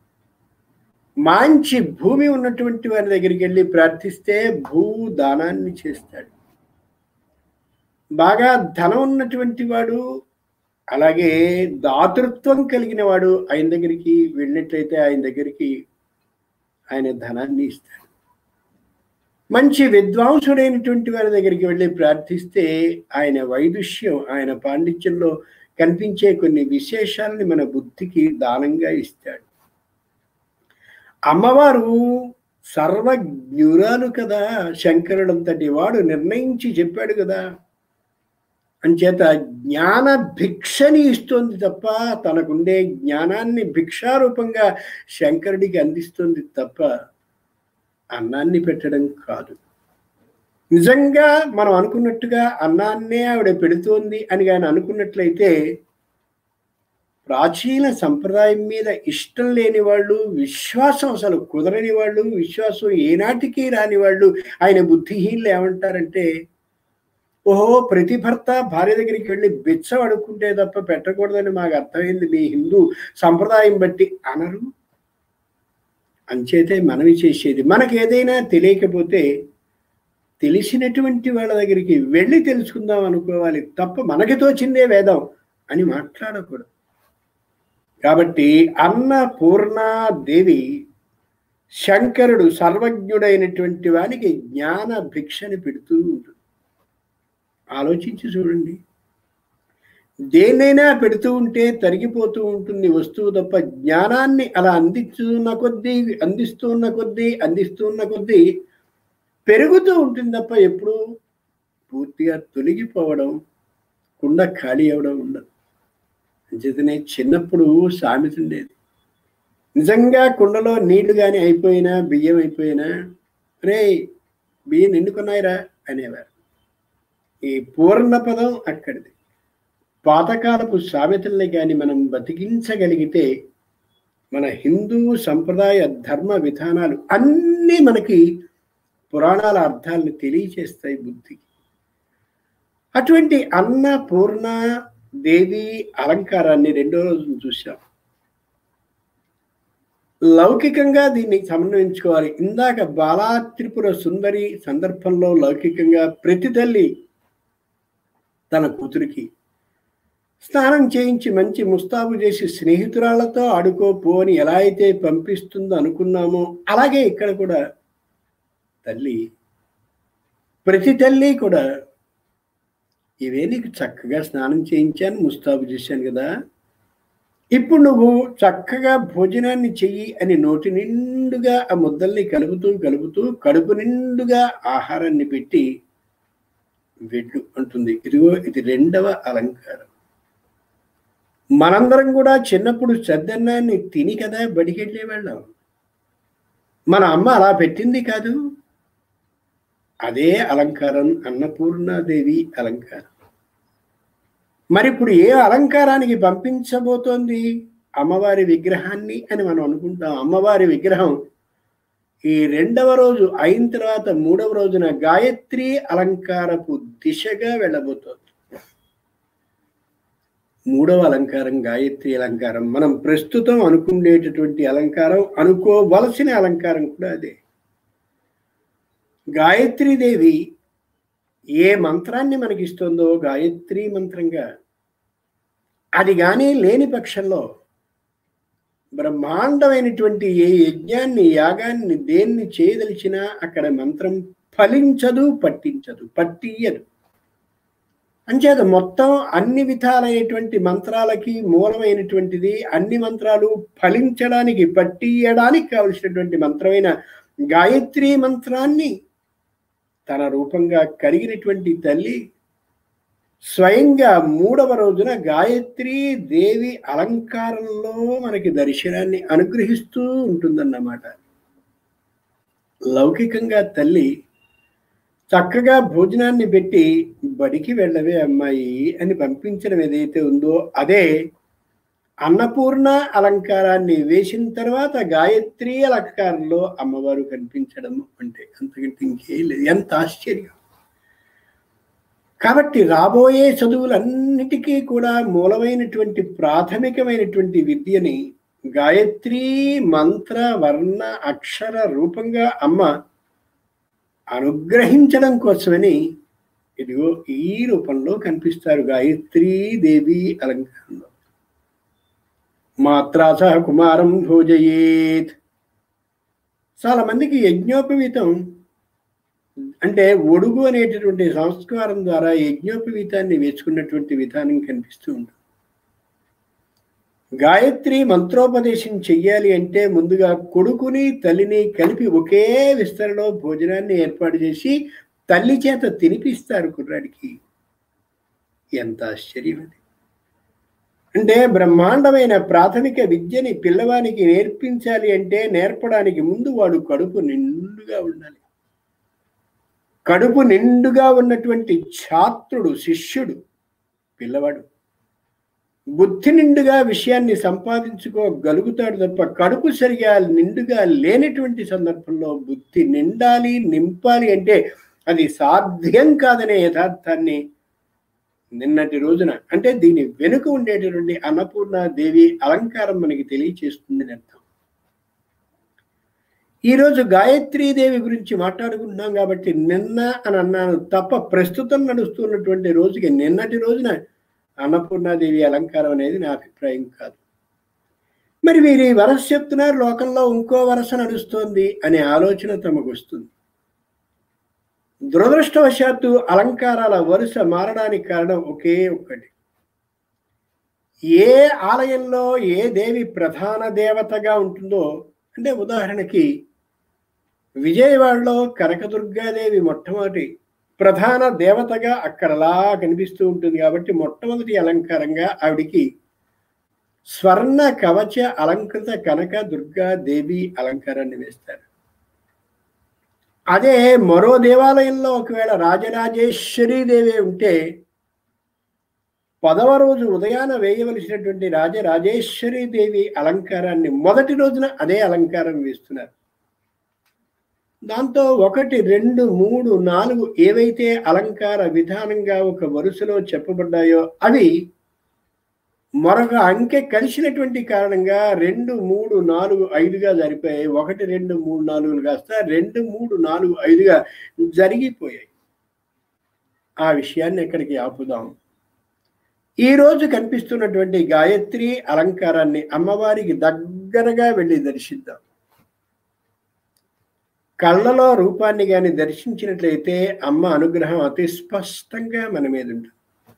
[SPEAKER 2] మంచి భూమి ఉన్నటువంటి వారి దగ్గరికి వెళ్ళి ప్రార్థిస్తే భూ దానాన్ని చేస్తాడు బాగా ధనం ఉన్నటువంటి వాడు అలాగే దాతృత్వం కలిగిన వాడు ఆయన దగ్గరికి వెళ్ళినట్లయితే ఆయన దగ్గరికి ఆయన ధనాన్ని ఇస్తాడు మంచి విద్వాంసుడైనటువంటి వారి దగ్గరికి వెళ్ళి ప్రార్థిస్తే ఆయన వైదుష్యం ఆయన పాండిత్యంలో కనిపించే కొన్ని విశేషాలని మన బుద్ధికి దానంగా ఇస్తాడు అమ్మవారు సర్వజ్ఞురాలు కదా శంకరుడంతటి వాడు నిర్ణయించి చెప్పాడు కదా అంచేత జ్ఞాన భిక్షని ఇస్తుంది తప్ప తనకుండే జ్ఞానాన్ని భిక్షారూపంగా శంకరుడికి అందిస్తుంది తప్ప అన్నాన్ని పెట్టడం కాదు నిజంగా మనం అనుకున్నట్టుగా అన్నాన్నే ఆవిడ పెడుతోంది అని ఆయన అనుకున్నట్లయితే ప్రాచీన సంప్రదాయం మీద ఇష్టం లేని వాళ్ళు విశ్వాసం అసలు కుదరని వాళ్ళు విశ్వాసం ఏనాటికి రాని వాళ్ళు ఆయన బుద్ధిహీనులు ఏమంటారంటే ఓహో ప్రతి భర్త భార్య దగ్గరికి వెళ్ళి బిచ్చం అడుక్కుంటే తప్ప పెట్టకూడదని మాకు అర్థమైంది మీ హిందూ సంప్రదాయం బట్టి అనరు అంచేతే మనవి చేసేది మనకి ఏదైనా తెలియకపోతే తెలిసినటువంటి వాళ్ళ దగ్గరికి వెళ్ళి తెలుసుకుందాం అనుకోవాలి తప్ప మనకి తోచిందే వేదం అని మాట్లాడకూడదు కాబట్టి అన్న పూర్ణాదేవి శంకరుడు సర్వజ్ఞుడైనటువంటి వానికి జ్ఞాన భిక్షని పెడుతూ ఉంటుంది ఆలోచించి చూడండి దేన్నైనా పెడుతూ ఉంటే తరిగిపోతూ ఉంటుంది వస్తువు తప్ప జ్ఞానాన్ని అలా అందిస్తున్న కొద్దీ అందిస్తున్న కొద్దీ అందిస్తున్న కొద్దీ పెరుగుతూ ఉంటుంది తప్ప ఎప్పుడు పూర్తిగా తొలగిపోవడం కుండ ఖాళీ అవ్వడం ఉండదు అంచేతనే చిన్నప్పుడు సామెత ఉండేది నిజంగా కుండలో నీళ్లు కానీ అయిపోయినా బియ్యం అయిపోయినా రే బియ్యం నిండుకున్నాయిరా అనేవారు ఈ పూర్ణ పదం అక్కడిది పాతకాలపు సామెతల్ని కానీ మనం బతికించగలిగితే మన హిందూ సంప్రదాయ ధర్మ విధానాలు అన్నీ మనకి పురాణాల అర్థాలను తెలియచేస్తాయి బుద్ధికి అటువంటి అన్న పూర్ణ దేవి అలంకారాన్ని రెండో రోజు చూసాం లౌకికంగా దీన్ని సమన్వయించుకోవాలి ఇందాక బాలా త్రిపుర సుందరి సందర్భంలో లౌకికంగా ప్రతి తల్లి తన కూతురికి స్నానం చేయించి మంచి ముస్తాబు చేసి స్నేహితురాళ్లతో ఆడుకోపో అని ఎలా అయితే పంపిస్తుందో అనుకున్నామో అలాగే ఇక్కడ కూడా తల్లి ప్రతి తల్లి కూడా ఇవే నీకు చక్కగా స్నానం చేయించాను ముస్తాబు చేశాను కదా ఇప్పుడు నువ్వు చక్కగా భోజనాన్ని చెయ్యి అని నోటి నిండుగా ఆ ముద్దల్ని కలుపుతూ కలుపుతూ కడుపు నిండుగా ఆహారాన్ని పెట్టి వెళ్ళు అంటుంది ఇదిగో ఇది రెండవ అలంకారం మనందరం కూడా చిన్నప్పుడు చద్దన్నాన్ని తిని కదా బడికెళ్ళే వాళ్ళం మన అమ్మ అలా పెట్టింది కాదు అదే అలంకారం అన్నపూర్ణాదేవి అలంకారం మరి ఇప్పుడు ఏ అలంకారానికి పంపించబోతోంది అమ్మవారి విగ్రహాన్ని అని మనం అనుకుంటాం అమ్మవారి విగ్రహం ఈ రెండవ రోజు అయిన తర్వాత మూడవ రోజున గాయత్రి అలంకారపు దిశగా వెళ్ళబోతోంది మూడవ అలంకారం గాయత్రి అలంకారం మనం ప్రస్తుతం అనుకునేటటువంటి అలంకారం అనుకోవలసిన అలంకారం కూడా అదే గాయత్రీదేవి ఏ మంత్రాన్ని మనకిస్తుందో గాయత్రి మంత్రంగా అది కానీ లేని పక్షంలో బ్రహ్మాండమైనటువంటి ఏ యజ్ఞాన్ని యాగాన్ని దేన్ని చేయదలిచినా అక్కడ మంత్రం ఫలించదు పట్టించదు పట్టియదు అంచేత మొత్తం అన్ని విధాలైనటువంటి మంత్రాలకి మూలమైనటువంటిది అన్ని మంత్రాలు ఫలించడానికి పట్టియడానికి కావలసినటువంటి మంత్రమైన గాయత్రి మంత్రాన్ని తన రూపంగా కలిగినటువంటి తల్లి స్వయంగా మూడవ రోజున గాయత్రి దేవి అలంకారంలో మనకి దర్శనాన్ని అనుగ్రహిస్తూ ఉంటుందన్నమాట లౌకికంగా తల్లి చక్కగా భోజనాన్ని పెట్టి బడికి వెళ్ళవే అమ్మాయి అని పంపించడం ఏదైతే ఉందో అదే అన్నపూర్ణ అలంకారాన్ని వేసిన తర్వాత గాయత్రి అలంకారంలో అమ్మవారు కనిపించడం అంటే అంతకంటే ఇంకేం లేదు ఎంత ఆశ్చర్యం కాబట్టి రాబోయే చదువులన్నిటికీ కూడా మూలమైనటువంటి ప్రాథమికమైనటువంటి విద్యని గాయత్రి మంత్ర వర్ణ అక్షర రూపంగా అమ్మ అనుగ్రహించడం కోసమని ఇదిగో ఈ రూపంలో కనిపిస్తారు గాయత్రీ దేవి అలంకారంలో మాత్రా సహ కుమారం భోజయేత్ చాలా మందికి యజ్ఞోపవీతం అంటే ఒడుగు అనేటటువంటి సంస్కారం ద్వారా యజ్ఞోపవీతాన్ని వేసుకున్నటువంటి విధానం కనిపిస్తూ ఉంటుంది గాయత్రి మంత్రోపదేశం చెయ్యాలి అంటే ముందుగా కొడుకుని తల్లిని కలిపి ఒకే విస్తరలో భోజనాన్ని ఏర్పాటు చేసి తల్లి చేత తినిపిస్తారు కుర్రాడికి ఎంత ఆశ్చర్యం అది అంటే బ్రహ్మాండమైన ప్రాథమిక విద్యని పిల్లవానికి నేర్పించాలి అంటే నేర్పడానికి ముందు వాడు కడుపు నిండుగా ఉండాలి కడుపు నిండుగా ఉన్నటువంటి ఛాత్రుడు శిష్యుడు పిల్లవాడు బుద్ధి నిండుగా విషయాన్ని సంపాదించుకోగలుగుతాడు తప్ప కడుపు సరిగా నిండుగా లేనటువంటి సందర్భంలో బుద్ధి నిండాలి నింపాలి అంటే అది సాధ్యం కాదనే యథార్థాన్ని నిన్నటి రోజున అంటే దీని వెనుక ఉండేటటువంటి అన్నపూర్ణ దేవి అలంకారం మనకి తెలియచేస్తుంది అర్థం ఈరోజు గాయత్రీదేవి గురించి మాట్లాడుకుంటున్నాం కాబట్టి నిన్న అని అన్నాను తప్ప ప్రస్తుతం నడుస్తున్నటువంటి రోజుకి నిన్నటి రోజున అన్నపూర్ణాదేవి అలంకారం అనేది నా అభిప్రాయం కాదు మరి వీరు ఈ వరస చెప్తున్నారు లోకంలో ఇంకో వరస నడుస్తోంది అనే ఆలోచన తమకు వస్తుంది దురదృష్టవశాత్తు అలంకారాల వరుస మారడానికి కారణం ఒకే ఒక్కటి ఏ ఆలయంలో ఏ దేవి ప్రధాన దేవతగా ఉంటుందో అంటే ఉదాహరణకి విజయవాడలో కనకదుర్గాదేవి మొట్టమొదటి ప్రధాన దేవతగా అక్కడలా కనిపిస్తూ ఉంటుంది కాబట్టి మొట్టమొదటి అలంకారంగా ఆవిడికి స్వర్ణ కవచ అలంకృత కనక దుర్గా దేవి అలంకారాన్ని వేస్తారు అదే మరో దేవాలయంలో ఒకవేళ రాజరాజేశ్వరి దేవి ఉంటే పదవ రోజు ఉదయాన వేయవలసినటువంటి రాజరాజేశ్వరి దేవి అలంకారాన్ని మొదటి రోజున అదే అలంకారం వేస్తున్నారు దాంతో ఒకటి రెండు మూడు నాలుగు ఏవైతే అలంకార విధానంగా ఒక వరుసలో చెప్పబడ్డాయో అవి మరొక అంకె కలిసినటువంటి కారణంగా రెండు మూడు నాలుగు ఐదుగా జరిపోయాయి ఒకటి రెండు మూడు నాలుగులు కాస్త రెండు మూడు నాలుగు ఐదుగా జరిగిపోయాయి ఆ విషయాన్ని ఎక్కడికి ఆపుదాం ఈ రోజు కనిపిస్తున్నటువంటి గాయత్రి అలంకారాన్ని అమ్మవారికి దగ్గరగా వెళ్ళి దర్శిద్దాం కళ్ళలో రూపాన్ని గాని దర్శించినట్లయితే అమ్మ అనుగ్రహం అతి స్పష్టంగా మన మీద ఉంటుంది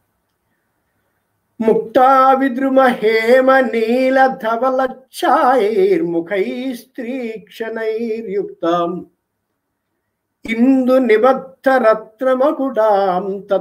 [SPEAKER 2] ముక్తా విద్రుమ హేమ నీల ధవల ఛాయైర్ముఖై స్త్రీక్షణైర్యుక్తాం ఇందు నిబద్ధ రత్నమకుటాం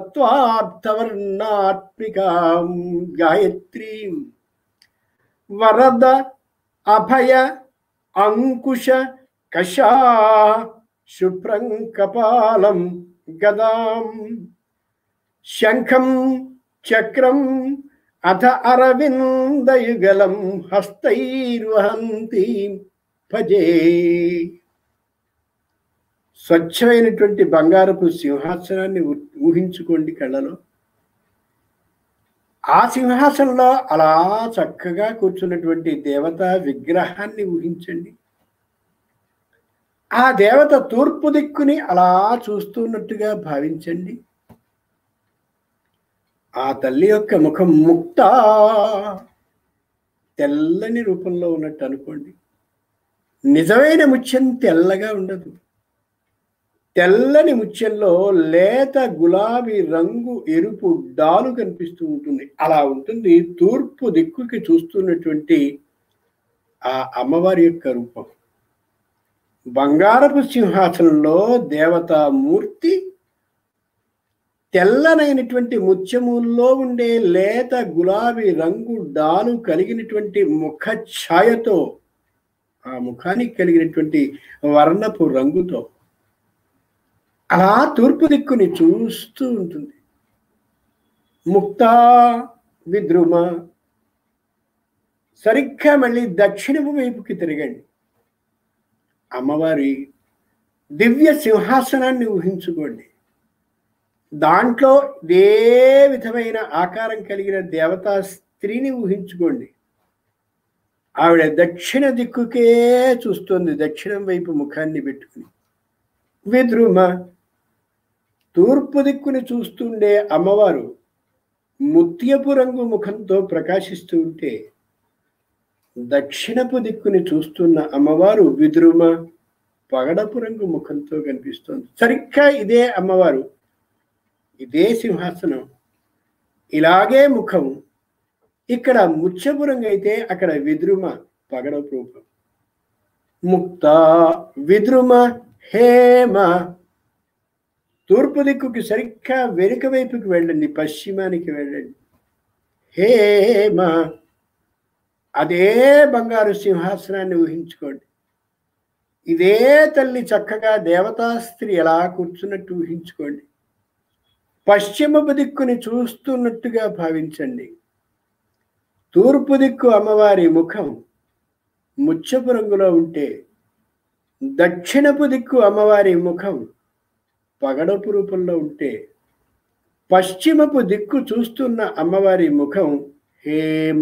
[SPEAKER 2] తత్వార్థవర్ణాత్మికాం గాయత్రీం వరద అభయ అంకుశ కషా శుభ్రం కపాలం గదాం శంఖం చక్రం అథ అరవిందయుగలం హస్తైర్వహంతి భజే స్వచ్ఛమైనటువంటి బంగారపు సింహాసనాన్ని ఊ- ఊహించుకోండి కళ్ళలో ఆ సింహాసనంలో అలా చక్కగా కూర్చున్నటువంటి దేవత విగ్రహాన్ని ఊహించండి ఆ దేవత తూర్పు దిక్కుని అలా చూస్తున్నట్టుగా భావించండి ఆ తల్లి యొక్క ముఖం ముక్త తెల్లని రూపంలో ఉన్నట్టు అనుకోండి నిజమైన ముత్యం తెల్లగా ఉండదు తెల్లని ముత్యంలో లేత గులాబీ రంగు ఎరుపు డాలు కనిపిస్తూ ఉంటుంది అలా ఉంటుంది తూర్పు దిక్కుకి చూస్తున్నటువంటి ఆ అమ్మవారి యొక్క రూపం బంగారపు సింహాసనంలో దేవతామూర్తి తెల్లనైనటువంటి ముత్యముల్లో ఉండే లేత గులాబీ రంగు డాలు కలిగినటువంటి ముఖ ఛాయతో ఆ ముఖానికి కలిగినటువంటి వర్ణపు రంగుతో అలా తూర్పు దిక్కుని చూస్తూ ఉంటుంది ముక్తా విద్రుమ సరిగ్గా మళ్ళీ దక్షిణపు వైపుకి తిరగండి అమ్మవారి దివ్య సింహాసనాన్ని ఊహించుకోండి దాంట్లో ఇదే విధమైన ఆకారం కలిగిన దేవతా స్త్రీని ఊహించుకోండి ఆవిడ దక్షిణ దిక్కుకే చూస్తుంది దక్షిణం వైపు ముఖాన్ని పెట్టుకుని విద్రుమ తూర్పు దిక్కుని చూస్తుండే అమ్మవారు ముత్యపు రంగు ముఖంతో ప్రకాశిస్తూ ఉంటే దక్షిణపు దిక్కుని చూస్తున్న అమ్మవారు విద్రుమ పగడపు రంగు ముఖంతో కనిపిస్తోంది సరిగ్గా ఇదే అమ్మవారు ఇదే సింహాసనం ఇలాగే ముఖం ఇక్కడ ముత్యపు రంగు అయితే అక్కడ విద్రుమ పగడపు రూపం ముక్త విద్రుమ హేమ తూర్పు దిక్కుకి సరిగ్గా వెనుక వైపుకి వెళ్ళండి పశ్చిమానికి వెళ్ళండి హేమ అదే బంగారు సింహాసనాన్ని ఊహించుకోండి ఇదే తల్లి చక్కగా దేవతా స్త్రీ ఎలా కూర్చున్నట్టు ఊహించుకోండి పశ్చిమపు దిక్కుని చూస్తున్నట్టుగా భావించండి తూర్పు దిక్కు అమ్మవారి ముఖం ముచ్చపు రంగులో ఉంటే దక్షిణపు దిక్కు అమ్మవారి ముఖం పగడపు రూపంలో ఉంటే పశ్చిమపు దిక్కు చూస్తున్న అమ్మవారి ముఖం హేమ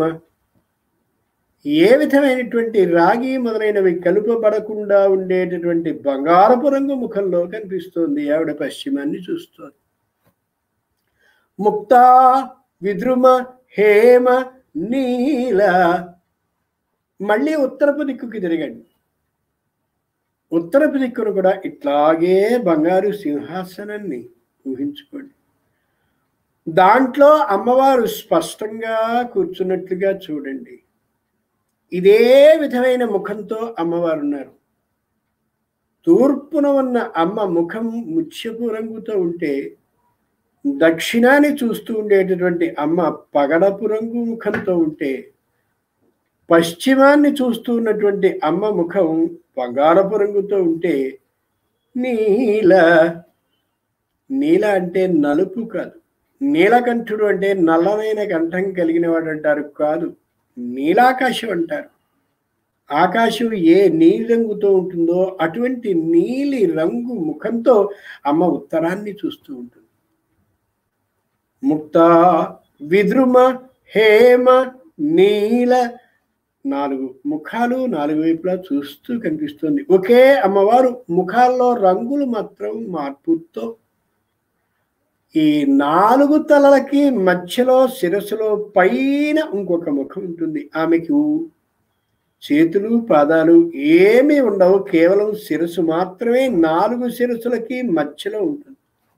[SPEAKER 2] ఏ విధమైనటువంటి రాగి మొదలైనవి కలుపబడకుండా ఉండేటటువంటి బంగారపు రంగు ముఖంలో కనిపిస్తోంది ఆవిడ పశ్చిమాన్ని చూస్తోంది ముక్త విద్రుమ హేమ నీల మళ్ళీ ఉత్తరపు దిక్కుకి తిరగండి ఉత్తరపు దిక్కును కూడా ఇట్లాగే బంగారు సింహాసనాన్ని ఊహించుకోండి దాంట్లో అమ్మవారు స్పష్టంగా కూర్చున్నట్లుగా చూడండి ఇదే విధమైన ముఖంతో అమ్మవారు ఉన్నారు తూర్పున ఉన్న అమ్మ ముఖం ముత్యపు రంగుతో ఉంటే దక్షిణాన్ని చూస్తూ ఉండేటటువంటి అమ్మ పగడపు రంగు ముఖంతో ఉంటే పశ్చిమాన్ని చూస్తూ ఉన్నటువంటి అమ్మ ముఖం బంగారపు రంగుతో ఉంటే నీల నీల అంటే నలుపు కాదు నీలకంఠుడు అంటే నల్లనైన కంఠం కలిగిన వాడు అంటారు కాదు నీలాకాశం అంటారు ఆకాశం ఏ నీలి రంగుతో ఉంటుందో అటువంటి నీలి రంగు ముఖంతో అమ్మ ఉత్తరాన్ని చూస్తూ ఉంటుంది ముక్త విద్రుమ హేమ నీల నాలుగు ముఖాలు నాలుగు వైపులా చూస్తూ కనిపిస్తుంది ఒకే అమ్మవారు ముఖాల్లో రంగులు మాత్రం మార్పుతో ఈ నాలుగు తలలకి మధ్యలో శిరస్సులో పైన ఇంకొక ముఖం ఉంటుంది ఆమెకు చేతులు పాదాలు ఏమీ ఉండవు కేవలం శిరస్సు మాత్రమే నాలుగు శిరస్సులకి మధ్యలో ఉంటుంది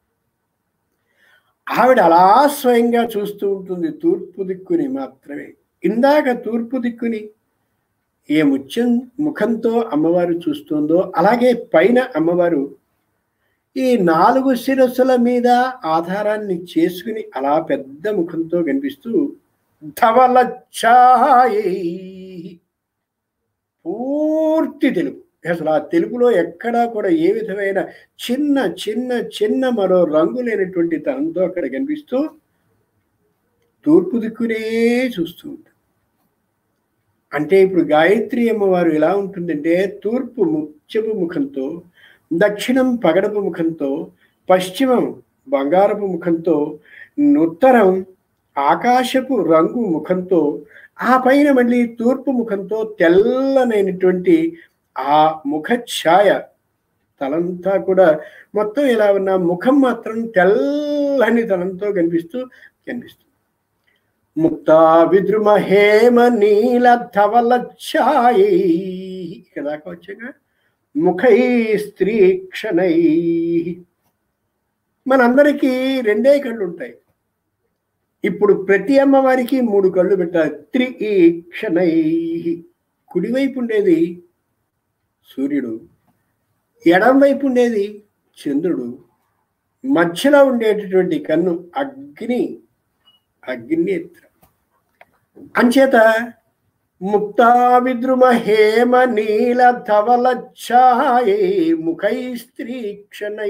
[SPEAKER 2] ఆవిడ అలా స్వయంగా చూస్తూ ఉంటుంది తూర్పు దిక్కుని మాత్రమే ఇందాక తూర్పు దిక్కుని ఏ ముత్యం ముఖంతో అమ్మవారు చూస్తుందో అలాగే పైన అమ్మవారు ఈ నాలుగు శిరస్సుల మీద ఆధారాన్ని చేసుకుని అలా పెద్ద ముఖంతో కనిపిస్తూ ధవలచ్చాయి పూర్తి తెలుపు అసలు ఆ తెలుపులో ఎక్కడా కూడా ఏ విధమైన చిన్న చిన్న చిన్న మరో రంగు లేనటువంటి తనంతో అక్కడ కనిపిస్తూ తూర్పు దిక్కునే చూస్తూ ఉంటుంది అంటే ఇప్పుడు గాయత్రి అమ్మవారు ఎలా ఉంటుందంటే తూర్పు ముత్యపు ముఖంతో దక్షిణం పగడపు ముఖంతో పశ్చిమం బంగారపు ముఖంతో ఉత్తరం ఆకాశపు రంగు ముఖంతో ఆ పైన మళ్ళీ తూర్పు ముఖంతో తెల్లనైనటువంటి ఆ ముఖ ఛాయ తలంతా కూడా మొత్తం ఇలా ఉన్న ముఖం మాత్రం తెల్లని తలంతో కనిపిస్తూ కనిపిస్తుంది ముక్తా విద్రుమ హేమ నీల ధవల ఛాయై ఇక్కడ దాకా వచ్చాక ముఖై స్త్రీ క్షణై మనందరికీ రెండే కళ్ళు ఉంటాయి ఇప్పుడు ప్రతి అమ్మవారికి మూడు కళ్ళు పెట్టాలి త్రి క్షణై కుడివైపు ఉండేది సూర్యుడు ఎడం వైపు ఉండేది చంద్రుడు మధ్యలో ఉండేటటువంటి కన్ను అగ్ని అగ్నినేత్ర అంచేత ముక్తా విద్రుమ హేమ నీల ధవల ఛాయే ముఖై స్త్రీ క్షణై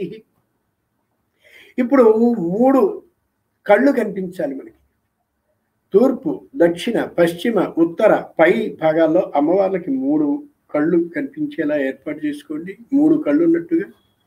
[SPEAKER 2] ఇప్పుడు మూడు కళ్ళు కనిపించాలి మనకి తూర్పు దక్షిణ పశ్చిమ ఉత్తర పై భాగాల్లో అమ్మవార్లకి మూడు కళ్ళు కనిపించేలా ఏర్పాటు చేసుకోండి మూడు కళ్ళు ఉన్నట్టుగా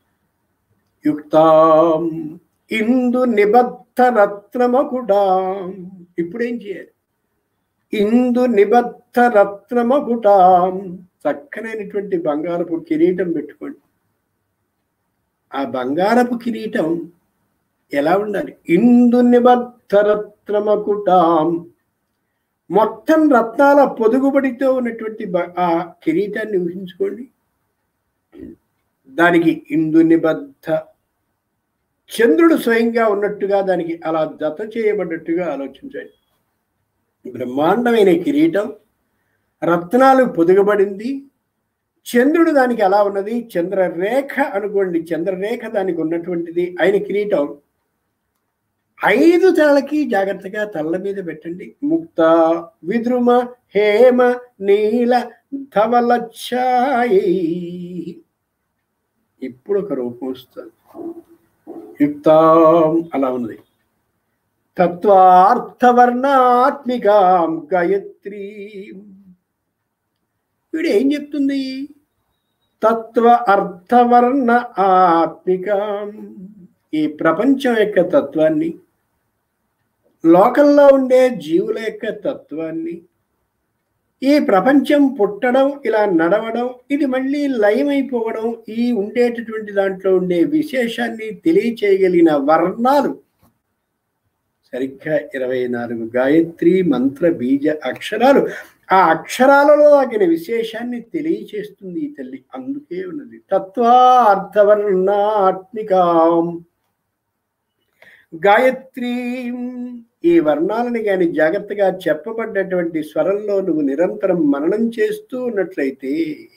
[SPEAKER 2] యుక్తాం ఇందు నిబద్ధ రత్నమకుటాం ఇప్పుడేం చేయాలి ఇందు నిబద్ధ రత్నమకుటాం చక్కనైనటువంటి బంగారపు కిరీటం పెట్టుకోండి ఆ బంగారపు కిరీటం ఎలా ఉండాలి ఇందు నిబద్ధ రత్నమకుటాం మొత్తం రత్నాల పొదుగుబడితో ఉన్నటువంటి బ- ఆ కిరీటాన్ని ఊహించుకోండి దానికి ఇందు నిబద్ధ చంద్రుడు స్వయంగా ఉన్నట్టుగా దానికి అలా జత చేయబడ్డట్టుగా ఆలోచించండి బ్రహ్మాండమైన కిరీటం రత్నాలు పొదుగబడింది చంద్రుడు దానికి అలా ఉన్నది చంద్రరేఖ అనుకోండి చంద్రరేఖ దానికి ఉన్నటువంటిది ఆయన కిరీటం ఐదు తలకి జాగ్రత్తగా తల్ల మీద పెట్టండి ముక్త విద్రుమ హేమ నీల ధవల ఛాయై ఇప్పుడు ఒక రూపం వస్తుంది యుక్తాం అలా ఉన్నది తత్వార్థవర్ణాత్మికాం గాయత్రి వీడు ఏం చెప్తుంది తత్వ అర్థవర్ణ ఆత్మికం ఈ ప్రపంచం యొక్క తత్వాన్ని లోకంలో ఉండే జీవుల యొక్క తత్వాన్ని ఈ ప్రపంచం పుట్టడం ఇలా నడవడం ఇది మళ్ళీ లయమైపోవడం ఈ ఉండేటటువంటి దాంట్లో ఉండే విశేషాన్ని తెలియచేయగలిగిన వర్ణాలు సరిగ్గా ఇరవై నాలుగు గాయత్రి మంత్ర బీజ అక్షరాలు ఆ అక్షరాలలో తగిన విశేషాన్ని తెలియచేస్తుంది ఈ తల్లి అందుకే ఉన్నది తత్వార్థవర్ణాత్మికాం గాయత్రి ఈ వర్ణాలని కానీ జాగ్రత్తగా చెప్పబడ్డటువంటి స్వరంలో నువ్వు నిరంతరం మననం చేస్తూ ఉన్నట్లయితే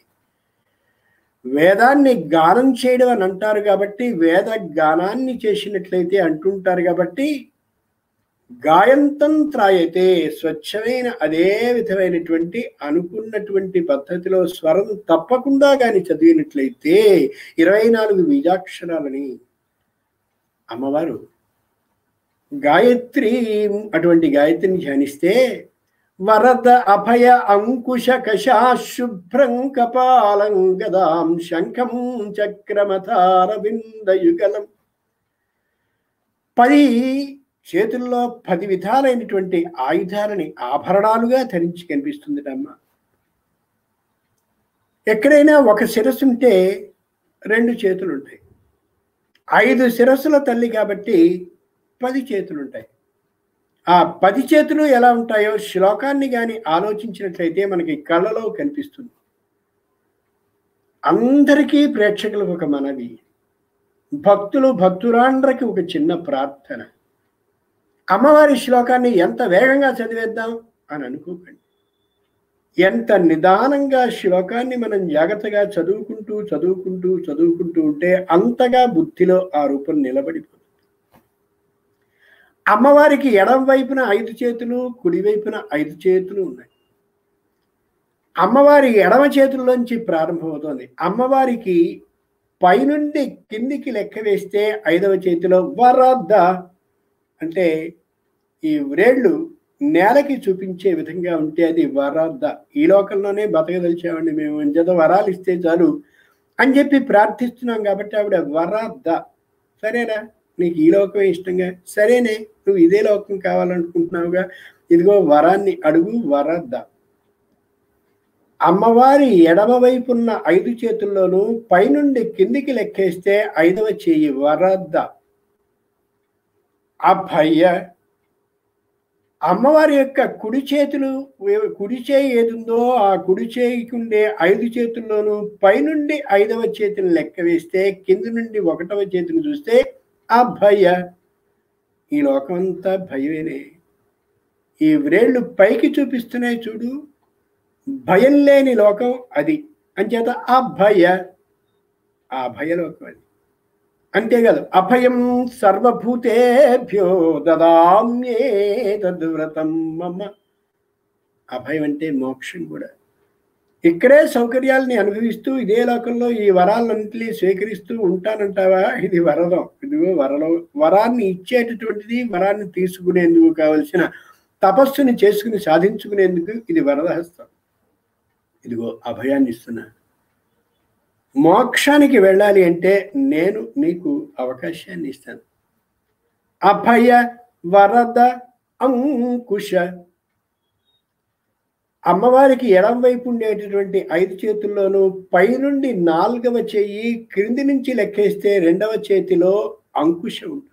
[SPEAKER 2] వేదాన్ని గానం చేయడం అని అంటారు కాబట్టి వేద గానాన్ని చేసినట్లయితే అంటుంటారు కాబట్టి గాయంతం త్రాయతే స్వచ్ఛమైన అదే విధమైనటువంటి అనుకున్నటువంటి పద్ధతిలో స్వరం తప్పకుండా కానీ చదివినట్లయితే ఇరవై నాలుగు బీజాక్షరాలని అమ్మవారు గాయత్రి అటువంటి గాయత్రిని ధ్యానిస్తే వరద అభయ అంకుశ కశాశుభ్రం కపాలం గదాం శంఖం చక్రమథార విందయుగలం పది చేతుల్లో పది విధాలైనటువంటి ఆయుధాలని ఆభరణాలుగా ధరించి కనిపిస్తుంది అమ్మ ఎక్కడైనా ఒక శిరస్సు ఉంటే రెండు చేతులు ఉంటాయి ఐదు శిరస్సుల తల్లి కాబట్టి పది చేతులు ఉంటాయి ఆ పది చేతులు ఎలా ఉంటాయో శ్లోకాన్ని కానీ ఆలోచించినట్లయితే మనకి కళ్ళలో కనిపిస్తుంది అందరికీ ప్రేక్షకులకు ఒక మనవి భక్తులు భక్తురాండ్రకి ఒక చిన్న ప్రార్థన అమ్మవారి శ్లోకాన్ని ఎంత వేగంగా చదివేద్దాం అని అనుకోకండి ఎంత నిదానంగా శ్లోకాన్ని మనం జాగ్రత్తగా చదువుకుంటూ చదువుకుంటూ చదువుకుంటూ ఉంటే అంతగా బుద్ధిలో ఆ రూపం నిలబడిపోతుంది అమ్మవారికి ఎడం వైపున ఐదు చేతులు కుడి వైపున ఐదు చేతులు ఉన్నాయి అమ్మవారి ఎడమ చేతుల్లోంచి ప్రారంభమవుతోంది అమ్మవారికి పైనుండి కిందికి లెక్క వేస్తే ఐదవ చేతిలో వరద అంటే ఈ వ్రేళ్ళు నేలకి చూపించే విధంగా ఉంటే అది వరద ఈ లోకంలోనే బతకదలిచామండి మేము ఇంచేత వరాలు ఇస్తే చాలు అని చెప్పి ప్రార్థిస్తున్నాం కాబట్టి ఆవిడ వరద సరేనా నీకు ఈ లోకమే ఇష్టంగా సరేనే నువ్వు ఇదే లోకం కావాలనుకుంటున్నావుగా ఇదిగో వరాన్ని అడుగు వరద అమ్మవారి ఎడమ వైపున్న ఐదు చేతుల్లోనూ పైనుండి కిందికి లెక్కేస్తే ఐదవ చెయ్యి వరద అభయ అమ్మవారి యొక్క కుడి చేతులు వే- కుడి చేయి ఏదుందో ఆ కుడి చేయికి ఉండే ఐదు చేతుల్లోనూ పైనుండి ఐదవ చేతిని లెక్క వేస్తే కింద నుండి ఒకటవ చేతిని చూస్తే అభయ ఈ లోకమంతా భయమేనే ఈ వ్రేళ్ళు పైకి చూపిస్తున్నాయి చూడు భయం లేని లోకం అది అంచేత అభయ ఆ భయలోకం అది అంతేకాదు అభయం సర్వభూతేభ్యో దదామ్యే తద్వ్రతం మమ అభయం అంటే మోక్షం కూడా ఇక్కడే సౌకర్యాలని అనుభవిస్తూ ఇదే లోకంలో ఈ వరాలన్నింటినీ స్వీకరిస్తూ ఉంటానంటావా ఇది వరదం ఇదిగో వరలో వరాన్ని ఇచ్చేటటువంటిది వరాన్ని తీసుకునేందుకు కావలసిన తపస్సుని చేసుకుని సాధించుకునేందుకు ఇది వరదహస్తం ఇదిగో అభయాన్ని ఇస్తున్నా మోక్షానికి వెళ్ళాలి అంటే నేను నీకు అవకాశాన్ని ఇస్తాను అభయ వరద అంకుశ అమ్మవారికి ఎడం వైపు ఉండేటటువంటి ఐదు చేతుల్లోనూ పైనుండి నాలుగవ చెయ్యి క్రింది నుంచి లెక్కేస్తే రెండవ చేతిలో అంకుశం ఉంటుంది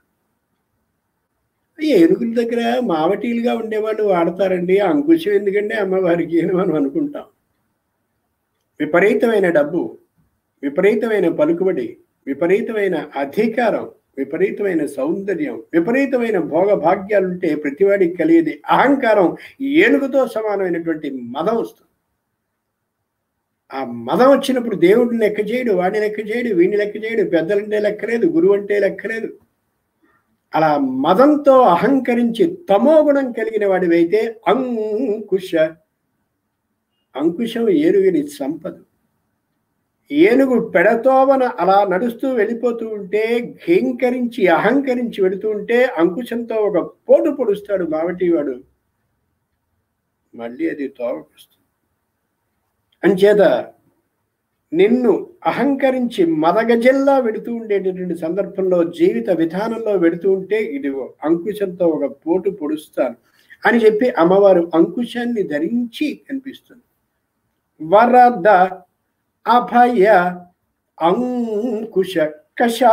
[SPEAKER 2] ఈ ఏనుగుల దగ్గర మావటీలుగా ఉండేవాళ్ళు వాడతారండి అంకుశం ఎందుకంటే అమ్మవారికి అని మనం అనుకుంటాం విపరీతమైన డబ్బు విపరీతమైన పలుకుబడి విపరీతమైన అధికారం విపరీతమైన సౌందర్యం విపరీతమైన భోగ భాగ్యాలుంటే ప్రతివాడికి కలిగేది అహంకారం ఏనుగుతో సమానమైనటువంటి మదం వస్తుంది ఆ మదం వచ్చినప్పుడు దేవుడిని లెక్క చేయడు వాడిని లెక్క చేయడు వీడిని లెక్క చేయడు పెద్దలంటే లెక్కలేదు గురువు అంటే లెక్కలేదు అలా మదంతో అహంకరించి తమో గుణం కలిగిన వాడివైతే అంకుశ అంకుశం ఏనుగుని సంపద ఏనుగు పెడతోవన అలా నడుస్తూ వెళ్ళిపోతూ ఉంటే ఘీంకరించి అహంకరించి వెళుతూ ఉంటే అంకుశంతో ఒక పోటు పొడుస్తాడు మావటి వాడు మళ్ళీ అది తోవకొస్తుంది అంచేత నిన్ను అహంకరించి మదగజల్లా వెడుతూ ఉండేటటువంటి సందర్భంలో జీవిత విధానంలో వెడుతూ ఉంటే ఇదిగో అంకుశంతో ఒక పోటు పొడుస్తాను అని చెప్పి అమ్మవారు అంకుశాన్ని ధరించి కనిపిస్తుంది వరద అభయ అంకుశ కషా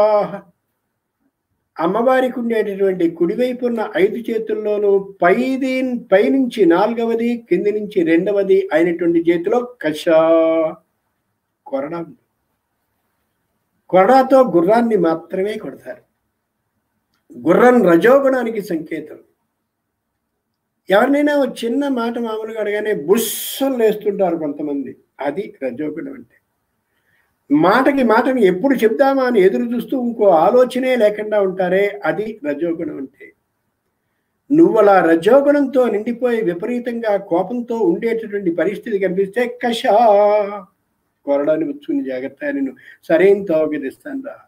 [SPEAKER 2] అమ్మవారికి ఉండేటటువంటి కుడివైపు ఉన్న ఐదు చేతుల్లోనూ పైది పైనుంచి నాలుగవది కింది నుంచి రెండవది అయినటువంటి చేతిలో కషా కొరడా ఉంది. కొరడాతో గుర్రాన్ని మాత్రమే కొడతారు గుర్రం రజోగుణానికి సంకేతం ఎవరినైనా ఒక చిన్న మాట మామూలుగా అడగానే బుస్సులు లేస్తుంటారు కొంతమంది అది రజోగుణం అంటే మాటకి మాటని ఎప్పుడు చెప్దామా అని ఎదురు చూస్తూ ఇంకో ఆలోచనే లేకుండా ఉంటారే అది రజోగుణం అంటే నువ్వు అలా రజోగుణంతో నిండిపోయి విపరీతంగా కోపంతో ఉండేటటువంటి పరిస్థితి కనిపిస్తే కషా కొరడాన్ని వచ్చుకుని జాగ్రత్త నేను సరైన తోగదిస్తాను రా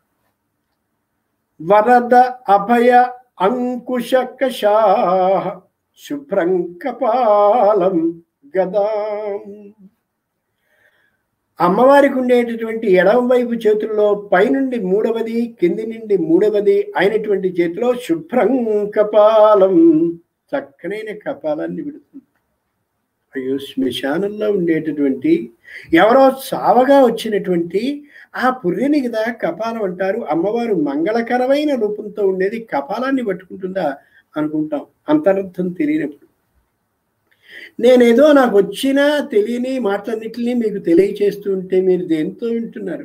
[SPEAKER 2] వరద అభయ అంకుశ కషా శుభ్రం కపాలం గదాం అమ్మవారికి ఉండేటటువంటి ఎడమ వైపు చేతుల్లో పైనుండి మూడవది కింది నుండి మూడవది అయినటువంటి చేతిలో శుభ్రం కపాలం చక్కనైన కపాలాన్ని విడుతుంది అయ్యో శ్మశానంలో ఉండేటటువంటి ఎవరో సావగా వచ్చినటువంటి ఆ పుర్రెని కదా కపాలం అంటారు అమ్మవారు మంగళకరమైన రూపంతో ఉండేది కపాలాన్ని పట్టుకుంటుందా అనుకుంటాం అంతర్థం తెలియనప్పుడు నేనేదో నాకు వచ్చిన తెలియని మాటలన్నింటినీ మీకు తెలియచేస్తూ ఉంటే మీరు దేంతో వింటున్నారు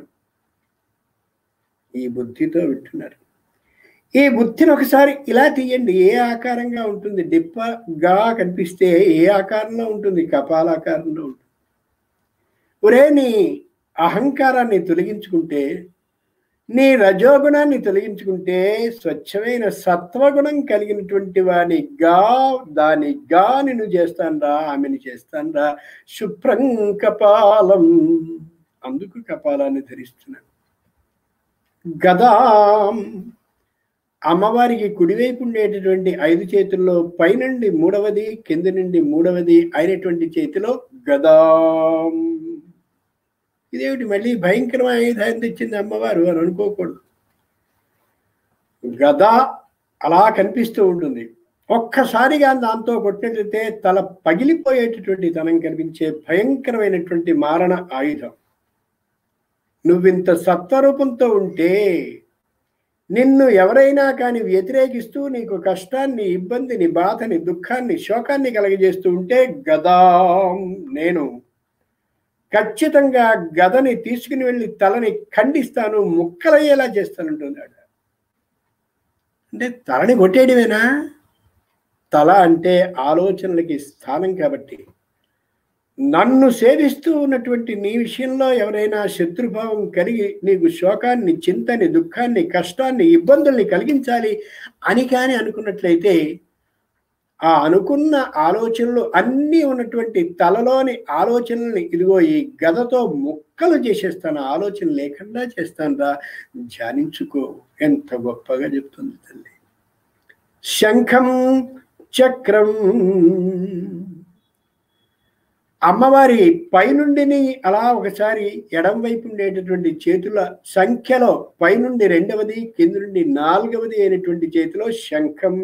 [SPEAKER 2] ఈ బుద్ధితో వింటున్నారు ఈ బుద్ధిని ఒకసారి ఇలా తీయండి ఏ ఆకారంగా ఉంటుంది డిప్పగా కనిపిస్తే ఏ ఆకారంలో ఉంటుంది కపాలాకారంలో ఉంటుంది ఒరే నీ అహంకారాన్ని తొలగించుకుంటే నీ రజోగుణాన్ని తొలగించుకుంటే స్వచ్ఛమైన సత్వగుణం కలిగినటువంటి వానిగా దానిగా నిన్ను చేస్తానరా ఆమెను చేస్తానరా శుభ్రం కపాలం అందుకు కపాలాన్ని ధరిస్తున్నాను గదాం అమ్మవారికి కుడివైపు ఉండేటటువంటి ఐదు చేతుల్లో పైనుండి మూడవది కింద నుండి మూడవది అయినటువంటి చేతిలో గదాం ఇదేమిటి మళ్ళీ భయంకరమైన ఆయుధాన్ని తెచ్చింది అమ్మవారు అని అనుకోకూడదు గద అలా కనిపిస్తూ ఉంటుంది ఒక్కసారిగా దాంతో కొట్టినట్లయితే తల పగిలిపోయేటటువంటి తనం కనిపించే భయంకరమైనటువంటి మారణ ఆయుధం నువ్వింత సత్వరూపంతో ఉంటే నిన్ను ఎవరైనా కానీ వ్యతిరేకిస్తూ నీకు కష్టాన్ని ఇబ్బందిని బాధని దుఃఖాన్ని శోకాన్ని కలగజేస్తూ ఉంటే గదాం నేను ఖచ్చితంగా గదని తీసుకుని వెళ్ళి తలని ఖండిస్తాను ముక్కలయ్యేలా చేస్తానంటున్నాడు అంటే తలని కొట్టేయడమేనా తల అంటే ఆలోచనలకి స్థానం కాబట్టి నన్ను సేవిస్తూ ఉన్నటువంటి నీ విషయంలో ఎవరైనా శత్రుభావం కలిగి నీకు శోకాన్ని చింతని దుఃఖాన్ని కష్టాన్ని ఇబ్బందుల్ని కలిగించాలి అని కానీ అనుకున్నట్లయితే ఆ అనుకున్న ఆలోచనలు అన్నీ ఉన్నటువంటి తలలోని ఆలోచనల్ని ఇదిగో ఈ గదతో ముక్కలు చేసేస్తాను ఆలోచన లేకుండా చేస్తాను రా ధ్యానించుకో ఎంత గొప్పగా చెప్తుంది తల్లి శంఖం చక్రం అమ్మవారి పైనుండిని అలా ఒకసారి ఎడం వైపు ఉండేటటువంటి చేతుల సంఖ్యలో పైనుండి రెండవది కింద నుండి నాలుగవది అయినటువంటి చేతిలో శంఖం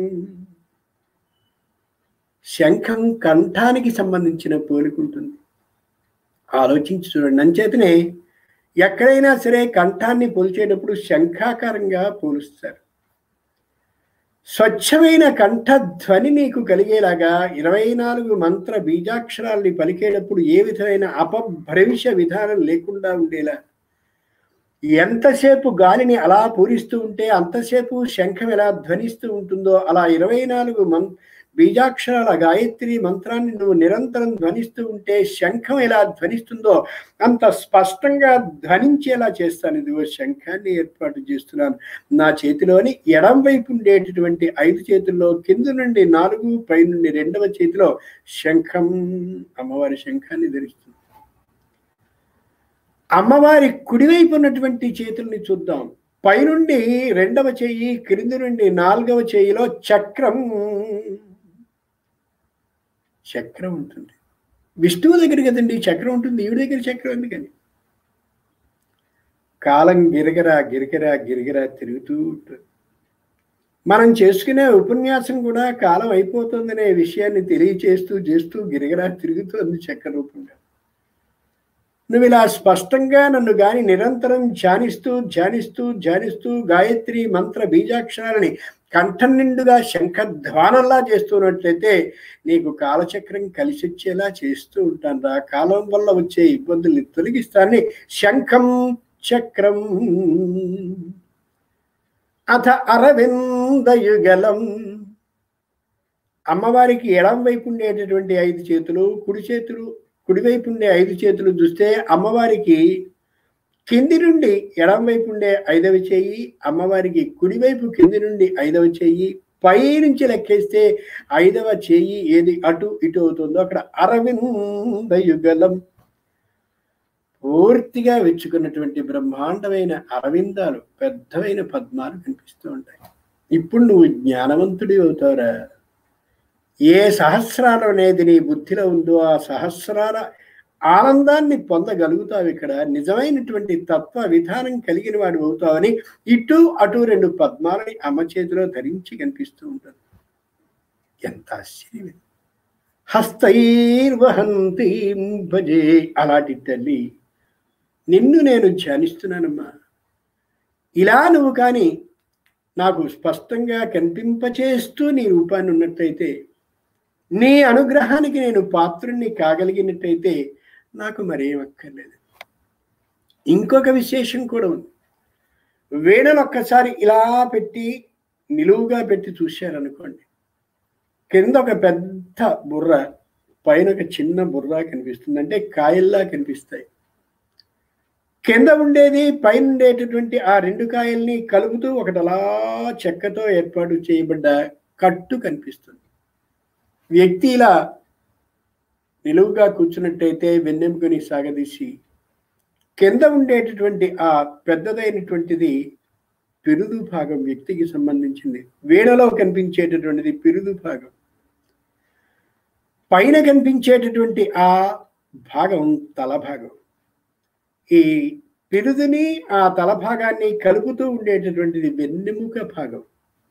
[SPEAKER 2] శంఖం కంఠానికి సంబంధించిన పోలికుంటుంది ఆలోచించి చూడండి అంచేతనే ఎక్కడైనా సరే కంఠాన్ని పోల్చేటప్పుడు శంఖాకారంగా పోలుస్తారు స్వచ్ఛమైన కంఠధ్వని నీకు కలిగేలాగా ఇరవై నాలుగు మంత్ర బీజాక్షరాల్ని పలికేటప్పుడు ఏ విధమైన అపభ్రంశ విధానం లేకుండా ఉండేలా ఎంతసేపు గాలిని అలా పూరిస్తూ ఉంటే అంతసేపు శంఖం ఎలా ధ్వనిస్తూ ఉంటుందో అలా ఇరవై నాలుగు మం బీజాక్షరాల గాయత్రి మంత్రాన్ని నువ్వు నిరంతరం ధ్వనిస్తూ ఉంటే శంఖం ఎలా ధ్వనిస్తుందో అంత స్పష్టంగా ధ్వనించేలా చేస్తాను ఇదిగో శంఖాన్ని ఏర్పాటు చేస్తున్నాను నా చేతిలోని ఎడం వైపు ఉండేటటువంటి ఐదు చేతుల్లో కింద నుండి నాలుగు పై నుండి రెండవ చేతిలో శంఖం అమ్మవారి శంఖాన్ని ధరిస్తుంది అమ్మవారి కుడివైపు ఉన్నటువంటి చేతుల్ని చూద్దాం పైనుండి రెండవ చెయ్యి క్రింది నుండి నాలుగవ చెయ్యిలో చక్రం చక్రం ఉంటుంది విష్ణువు దగ్గర కదండి చక్రం ఉంటుంది ఈవిడ దగ్గర చక్రం ఎందుకని కాలం గిరగరా గిరగరా గిరగరా తిరుగుతూ ఉంటుంది మనం చేసుకునే ఉపన్యాసం కూడా కాలం అయిపోతుందనే విషయాన్ని తెలియచేస్తూ చేస్తూ గిరగరా తిరుగుతుంది చక్ర రూపంగా నువ్వు ఇలా స్పష్టంగా నన్ను గాని నిరంతరం ధ్యానిస్తూ ధ్యానిస్తూ ధ్యానిస్తూ గాయత్రి మంత్ర బీజాక్షరాలని కంఠం నిండుగా శంఖధ్వానంలా చేస్తున్నట్లయితే నీకు కాలచక్రం కలిసి వచ్చేలా చేస్తూ ఉంటాను రా కాలం వల్ల వచ్చే ఇబ్బందుల్ని తొలగిస్తానని శంఖం చక్రం అథ అరవిందయుగలం అమ్మవారికి ఎడం వైపు ఉండేటటువంటి ఐదు చేతులు కుడి చేతులు కుడివైపు ఉండే ఐదు చేతులు చూస్తే అమ్మవారికి కింది నుండి ఎడం వైపు ఉండే ఐదవ చెయ్యి అమ్మవారికి కుడివైపు కింది నుండి ఐదవ చెయ్యి పై నుంచి లెక్కేస్తే ఐదవ చెయ్యి ఏది అటు ఇటు అవుతుందో అక్కడ అరవింద యుగలం పూర్తిగా వెచ్చుకున్నటువంటి బ్రహ్మాండమైన అరవిందాలు పెద్దవైన పద్మాలు కనిపిస్తూ ఉంటాయి ఇప్పుడు నువ్వు జ్ఞానవంతుడి అవుతావురా ఏ సహస్రాలు అనేది నీ బుద్ధిలో ఉందో ఆ సహస్రాల ఆనందాన్ని పొందగలుగుతావు ఇక్కడ నిజమైనటువంటి తత్వ విధానం కలిగిన వాడు అవుతావని ఇటు అటు రెండు పద్మాలని అమ్మ చేతిలో ధరించి కనిపిస్తూ ఉంటుంది ఎంత ఆశ్చర్యం హస్తైర్వహంతి భజే అలాంటి తల్లి నిన్ను నేను ధ్యానిస్తున్నానమ్మా ఇలా నువ్వు కానీ నాకు స్పష్టంగా కనిపింపచేస్తూ నీ రూపాన్ని ఉన్నట్లయితే నీ అనుగ్రహానికి నేను పాత్రుణ్ణి కాగలిగినట్టయితే నాకు మరేం అక్కర్లేదు ఇంకొక విశేషం కూడా ఉంది వీణను ఒక్కసారి ఇలా పెట్టి నిలువుగా పెట్టి చూశారనుకోండి కింద ఒక పెద్ద బుర్ర పైన ఒక చిన్న బుర్ర కనిపిస్తుంది అంటే కాయల్లా కనిపిస్తాయి కింద ఉండేది పైన ఉండేటటువంటి ఆ రెండు కాయల్ని కలుపుతూ ఒకటి అలా చెక్కతో ఏర్పాటు చేయబడ్డ కట్టు కనిపిస్తుంది వ్యక్తి ఇలా నిలువుగా కూర్చున్నట్టయితే వెన్నెముకని సాగదీసి కింద ఉండేటటువంటి ఆ పెద్దదైనటువంటిది పిరుదు భాగం వ్యక్తికి సంబంధించింది వీణలో కనిపించేటటువంటిది పిరుదు భాగం పైన కనిపించేటటువంటి ఆ భాగం తల భాగం ఈ పిరుదుని ఆ తల భాగాన్ని కలుపుతూ ఉండేటటువంటిది వెన్నెముక భాగం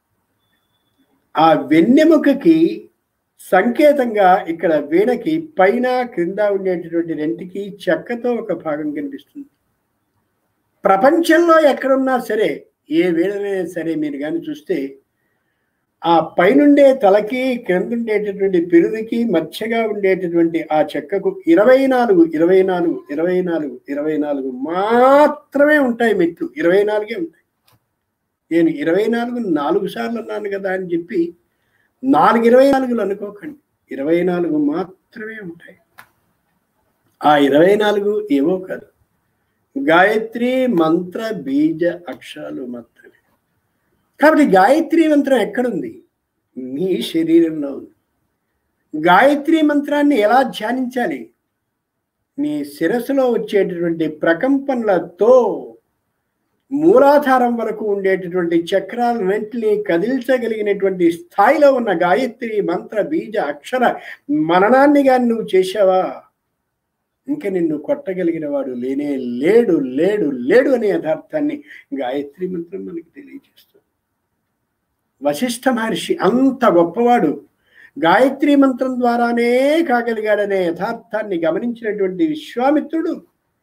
[SPEAKER 2] ఆ వెన్నెముకకి సంకేతంగా ఇక్కడ వీణకి పైన క్రింద ఉండేటటువంటి రెంటికి చెక్కతో ఒక భాగం కనిపిస్తుంది ప్రపంచంలో ఎక్కడున్నా సరే ఏ వీణనైనా సరే మీరు కానీ చూస్తే ఆ పైనుండే తలకి క్రింద ఉండేటటువంటి పిరుదికి మధ్యగా ఉండేటటువంటి ఆ చెక్కకు ఇరవై నాలుగు ఇరవై నాలుగు ఇరవై నాలుగు ఇరవై నాలుగు మాత్రమే ఉంటాయి మెట్లు ఇరవై నాలుగే ఉంటాయి నేను ఇరవై నాలుగు నాలుగు సార్లు అన్నాను కదా అని చెప్పి నాలుగు ఇరవై నాలుగులు అనుకోకండి ఇరవై నాలుగు మాత్రమే ఉంటాయి ఆ ఇరవై నాలుగు ఏవో కాదు గాయత్రి మంత్ర బీజ అక్షరాలు మాత్రమే కాబట్టి గాయత్రి మంత్రం ఎక్కడుంది మీ శరీరంలో ఉంది గాయత్రి మంత్రాన్ని ఎలా ధ్యానించాలి మీ శిరస్సులో వచ్చేటటువంటి ప్రకంపనలతో మూలాధారం వరకు ఉండేటటువంటి చక్రాలన్నింటినీ కదిల్చగలిగినటువంటి స్థాయిలో ఉన్న గాయత్రి మంత్ర బీజ అక్షర మననాన్ని కానీ నువ్వు చేశావా ఇంకా నిన్ను కొట్టగలిగిన వాడు లేనే లేడు లేడు లేడు అనే యథార్థాన్ని గాయత్రి మంత్రం మనకి తెలియజేస్తుంది వశిష్ఠ మహర్షి అంత గొప్పవాడు గాయత్రి మంత్రం ద్వారానే కాగలిగాడనే యథార్థాన్ని గమనించినటువంటి విశ్వామిత్రుడు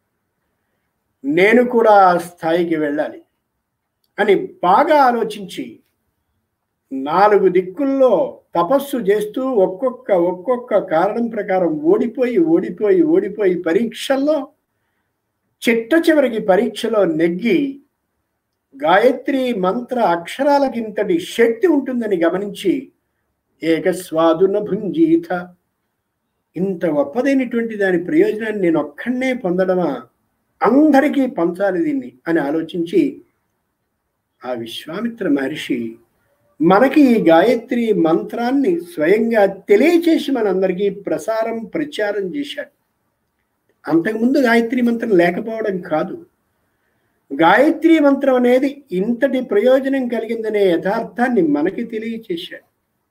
[SPEAKER 2] నేను కూడా ఆ స్థాయికి వెళ్ళాలి అని బాగా ఆలోచించి నాలుగు దిక్కుల్లో తపస్సు చేస్తూ ఒక్కొక్క ఒక్కొక్క కారణం ప్రకారం ఓడిపోయి ఓడిపోయి ఓడిపోయి పరీక్షల్లో చిట్ట చివరికి పరీక్షలో నెగ్గి గాయత్రి మంత్ర అక్షరాలకింతటి శక్తి ఉంటుందని గమనించి ఏకస్వాదున భుంజీత ఇంత గొప్పదైనటువంటి దాని ప్రయోజనాన్ని నేను ఒక్కడనే పొందడమా అందరికీ పంచాలి దీన్ని అని ఆలోచించి ఆ విశ్వామిత్ర మహర్షి మనకి ఈ గాయత్రి మంత్రాన్ని స్వయంగా తెలియచేసి మనందరికీ ప్రసారం ప్రచారం చేశాడు అంతకుముందు గాయత్రి మంత్రం లేకపోవడం కాదు గాయత్రి మంత్రం అనేది ఇంతటి ప్రయోజనం కలిగిందనే యథార్థాన్ని మనకి తెలియచేశాడు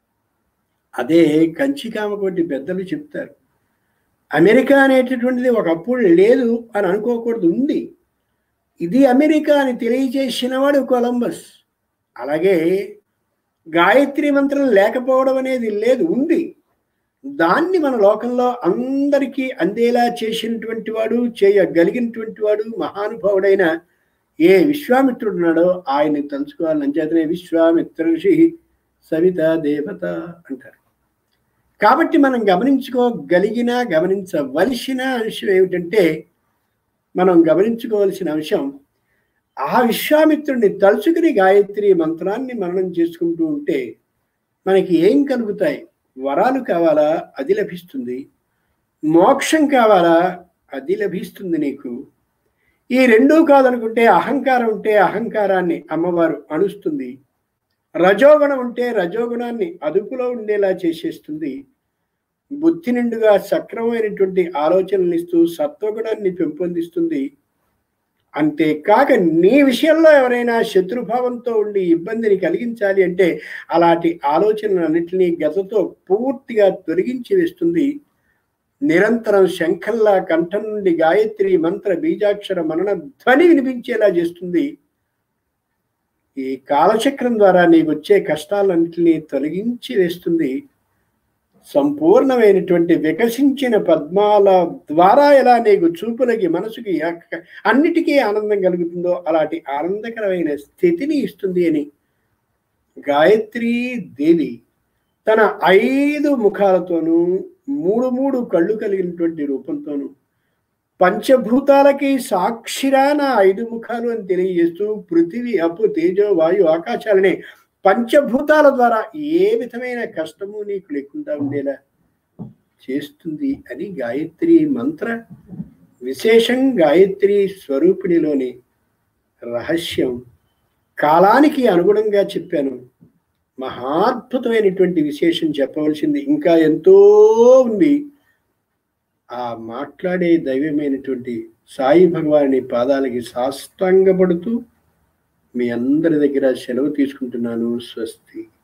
[SPEAKER 2] అదే కంచికామకోటి పెద్దలు చెప్తారు అమెరికా అనేటటువంటిది ఒకప్పుడు లేదు అని అనుకోకూడదు ఉంది ఇది అమెరికా అని తెలియచేసిన వాడు కొలంబస్ అలాగే గాయత్రి మంత్రం లేకపోవడం అనేది లేదు ఉంది దాన్ని మన లోకంలో అందరికీ అందేలా చేసినటువంటి వాడు చేయగలిగినటువంటి వాడు మహానుభావుడైన ఏ విశ్వామిత్రుడు ఉన్నాడో ఆయన్ని తలుచుకోవాలని అంచేతనే విశ్వామిత్ర ఋషి సవిత దేవత అంటారు కాబట్టి మనం గమనించుకోగలిగిన గమనించవలసిన అంశం ఏమిటంటే మనం గమనించుకోవలసిన అంశం ఆ విశ్వామిత్రుడిని తలుచుకుని గాయత్రి మంత్రాన్ని మననం చేసుకుంటూ ఉంటే మనకి ఏం కలుగుతాయి వరాలు కావాలా అది లభిస్తుంది మోక్షం కావాలా అది లభిస్తుంది నీకు ఈ రెండూ కాదనుకుంటే అహంకారం ఉంటే అహంకారాన్ని అమ్మవారు అణుస్తుంది రజోగుణం ఉంటే రజోగుణాన్ని అదుపులో ఉండేలా చేసేస్తుంది బుద్ధి నిండుగా సక్రమమైనటువంటి ఆలోచనలు ఇస్తూ సత్వగుణాన్ని పెంపొందిస్తుంది అంతేకాక నీ విషయంలో ఎవరైనా శత్రుభావంతో ఉండి ఇబ్బందిని కలిగించాలి అంటే అలాంటి ఆలోచనలన్నింటినీ గతతో పూర్తిగా తొలగించి వేస్తుంది నిరంతరం శంఖల్లా కంఠం నుండి గాయత్రి మంత్ర బీజాక్షర మనన ధ్వని వినిపించేలా చేస్తుంది ఈ కాలచక్రం ద్వారా నీకు వచ్చే కష్టాలన్నింటినీ తొలగించి వేస్తుంది సంపూర్ణమైనటువంటి వికసించిన పద్మాల ద్వారా ఎలా నీకు చూపులకి మనసుకి అక్క- అన్నిటికీ ఆనందం కలుగుతుందో అలాంటి ఆనందకరమైన స్థితిని ఇస్తుంది అని గాయత్రీ దేవి తన ఐదు ముఖాలతోనూ మూడు మూడు కళ్ళు కలిగినటువంటి రూపంతోనూ పంచభూతాలకి సాక్షిరా నా ఐదు ముఖాలు అని తెలియజేస్తూ పృథివీ అప్పు తేజో వాయు ఆకాశాలనే పంచభూతాల ద్వారా ఏ విధమైన కష్టము నీకు లేకుండా ఉండేలా చేస్తుంది అని గాయత్రి మంత్ర విశేషం గాయత్రి స్వరూపిణిలోని రహస్యం కాలానికి అనుగుణంగా చెప్పాను మహాద్భుతమైనటువంటి విశేషం చెప్పవలసింది ఇంకా ఎంతో ఉంది ఆ మాట్లాడే దైవమైనటువంటి సాయి భగవాని పాదాలకి సాష్టాంగపడుతూ మీ అందరి దగ్గర సెలవు తీసుకుంటున్నాను స్వస్తి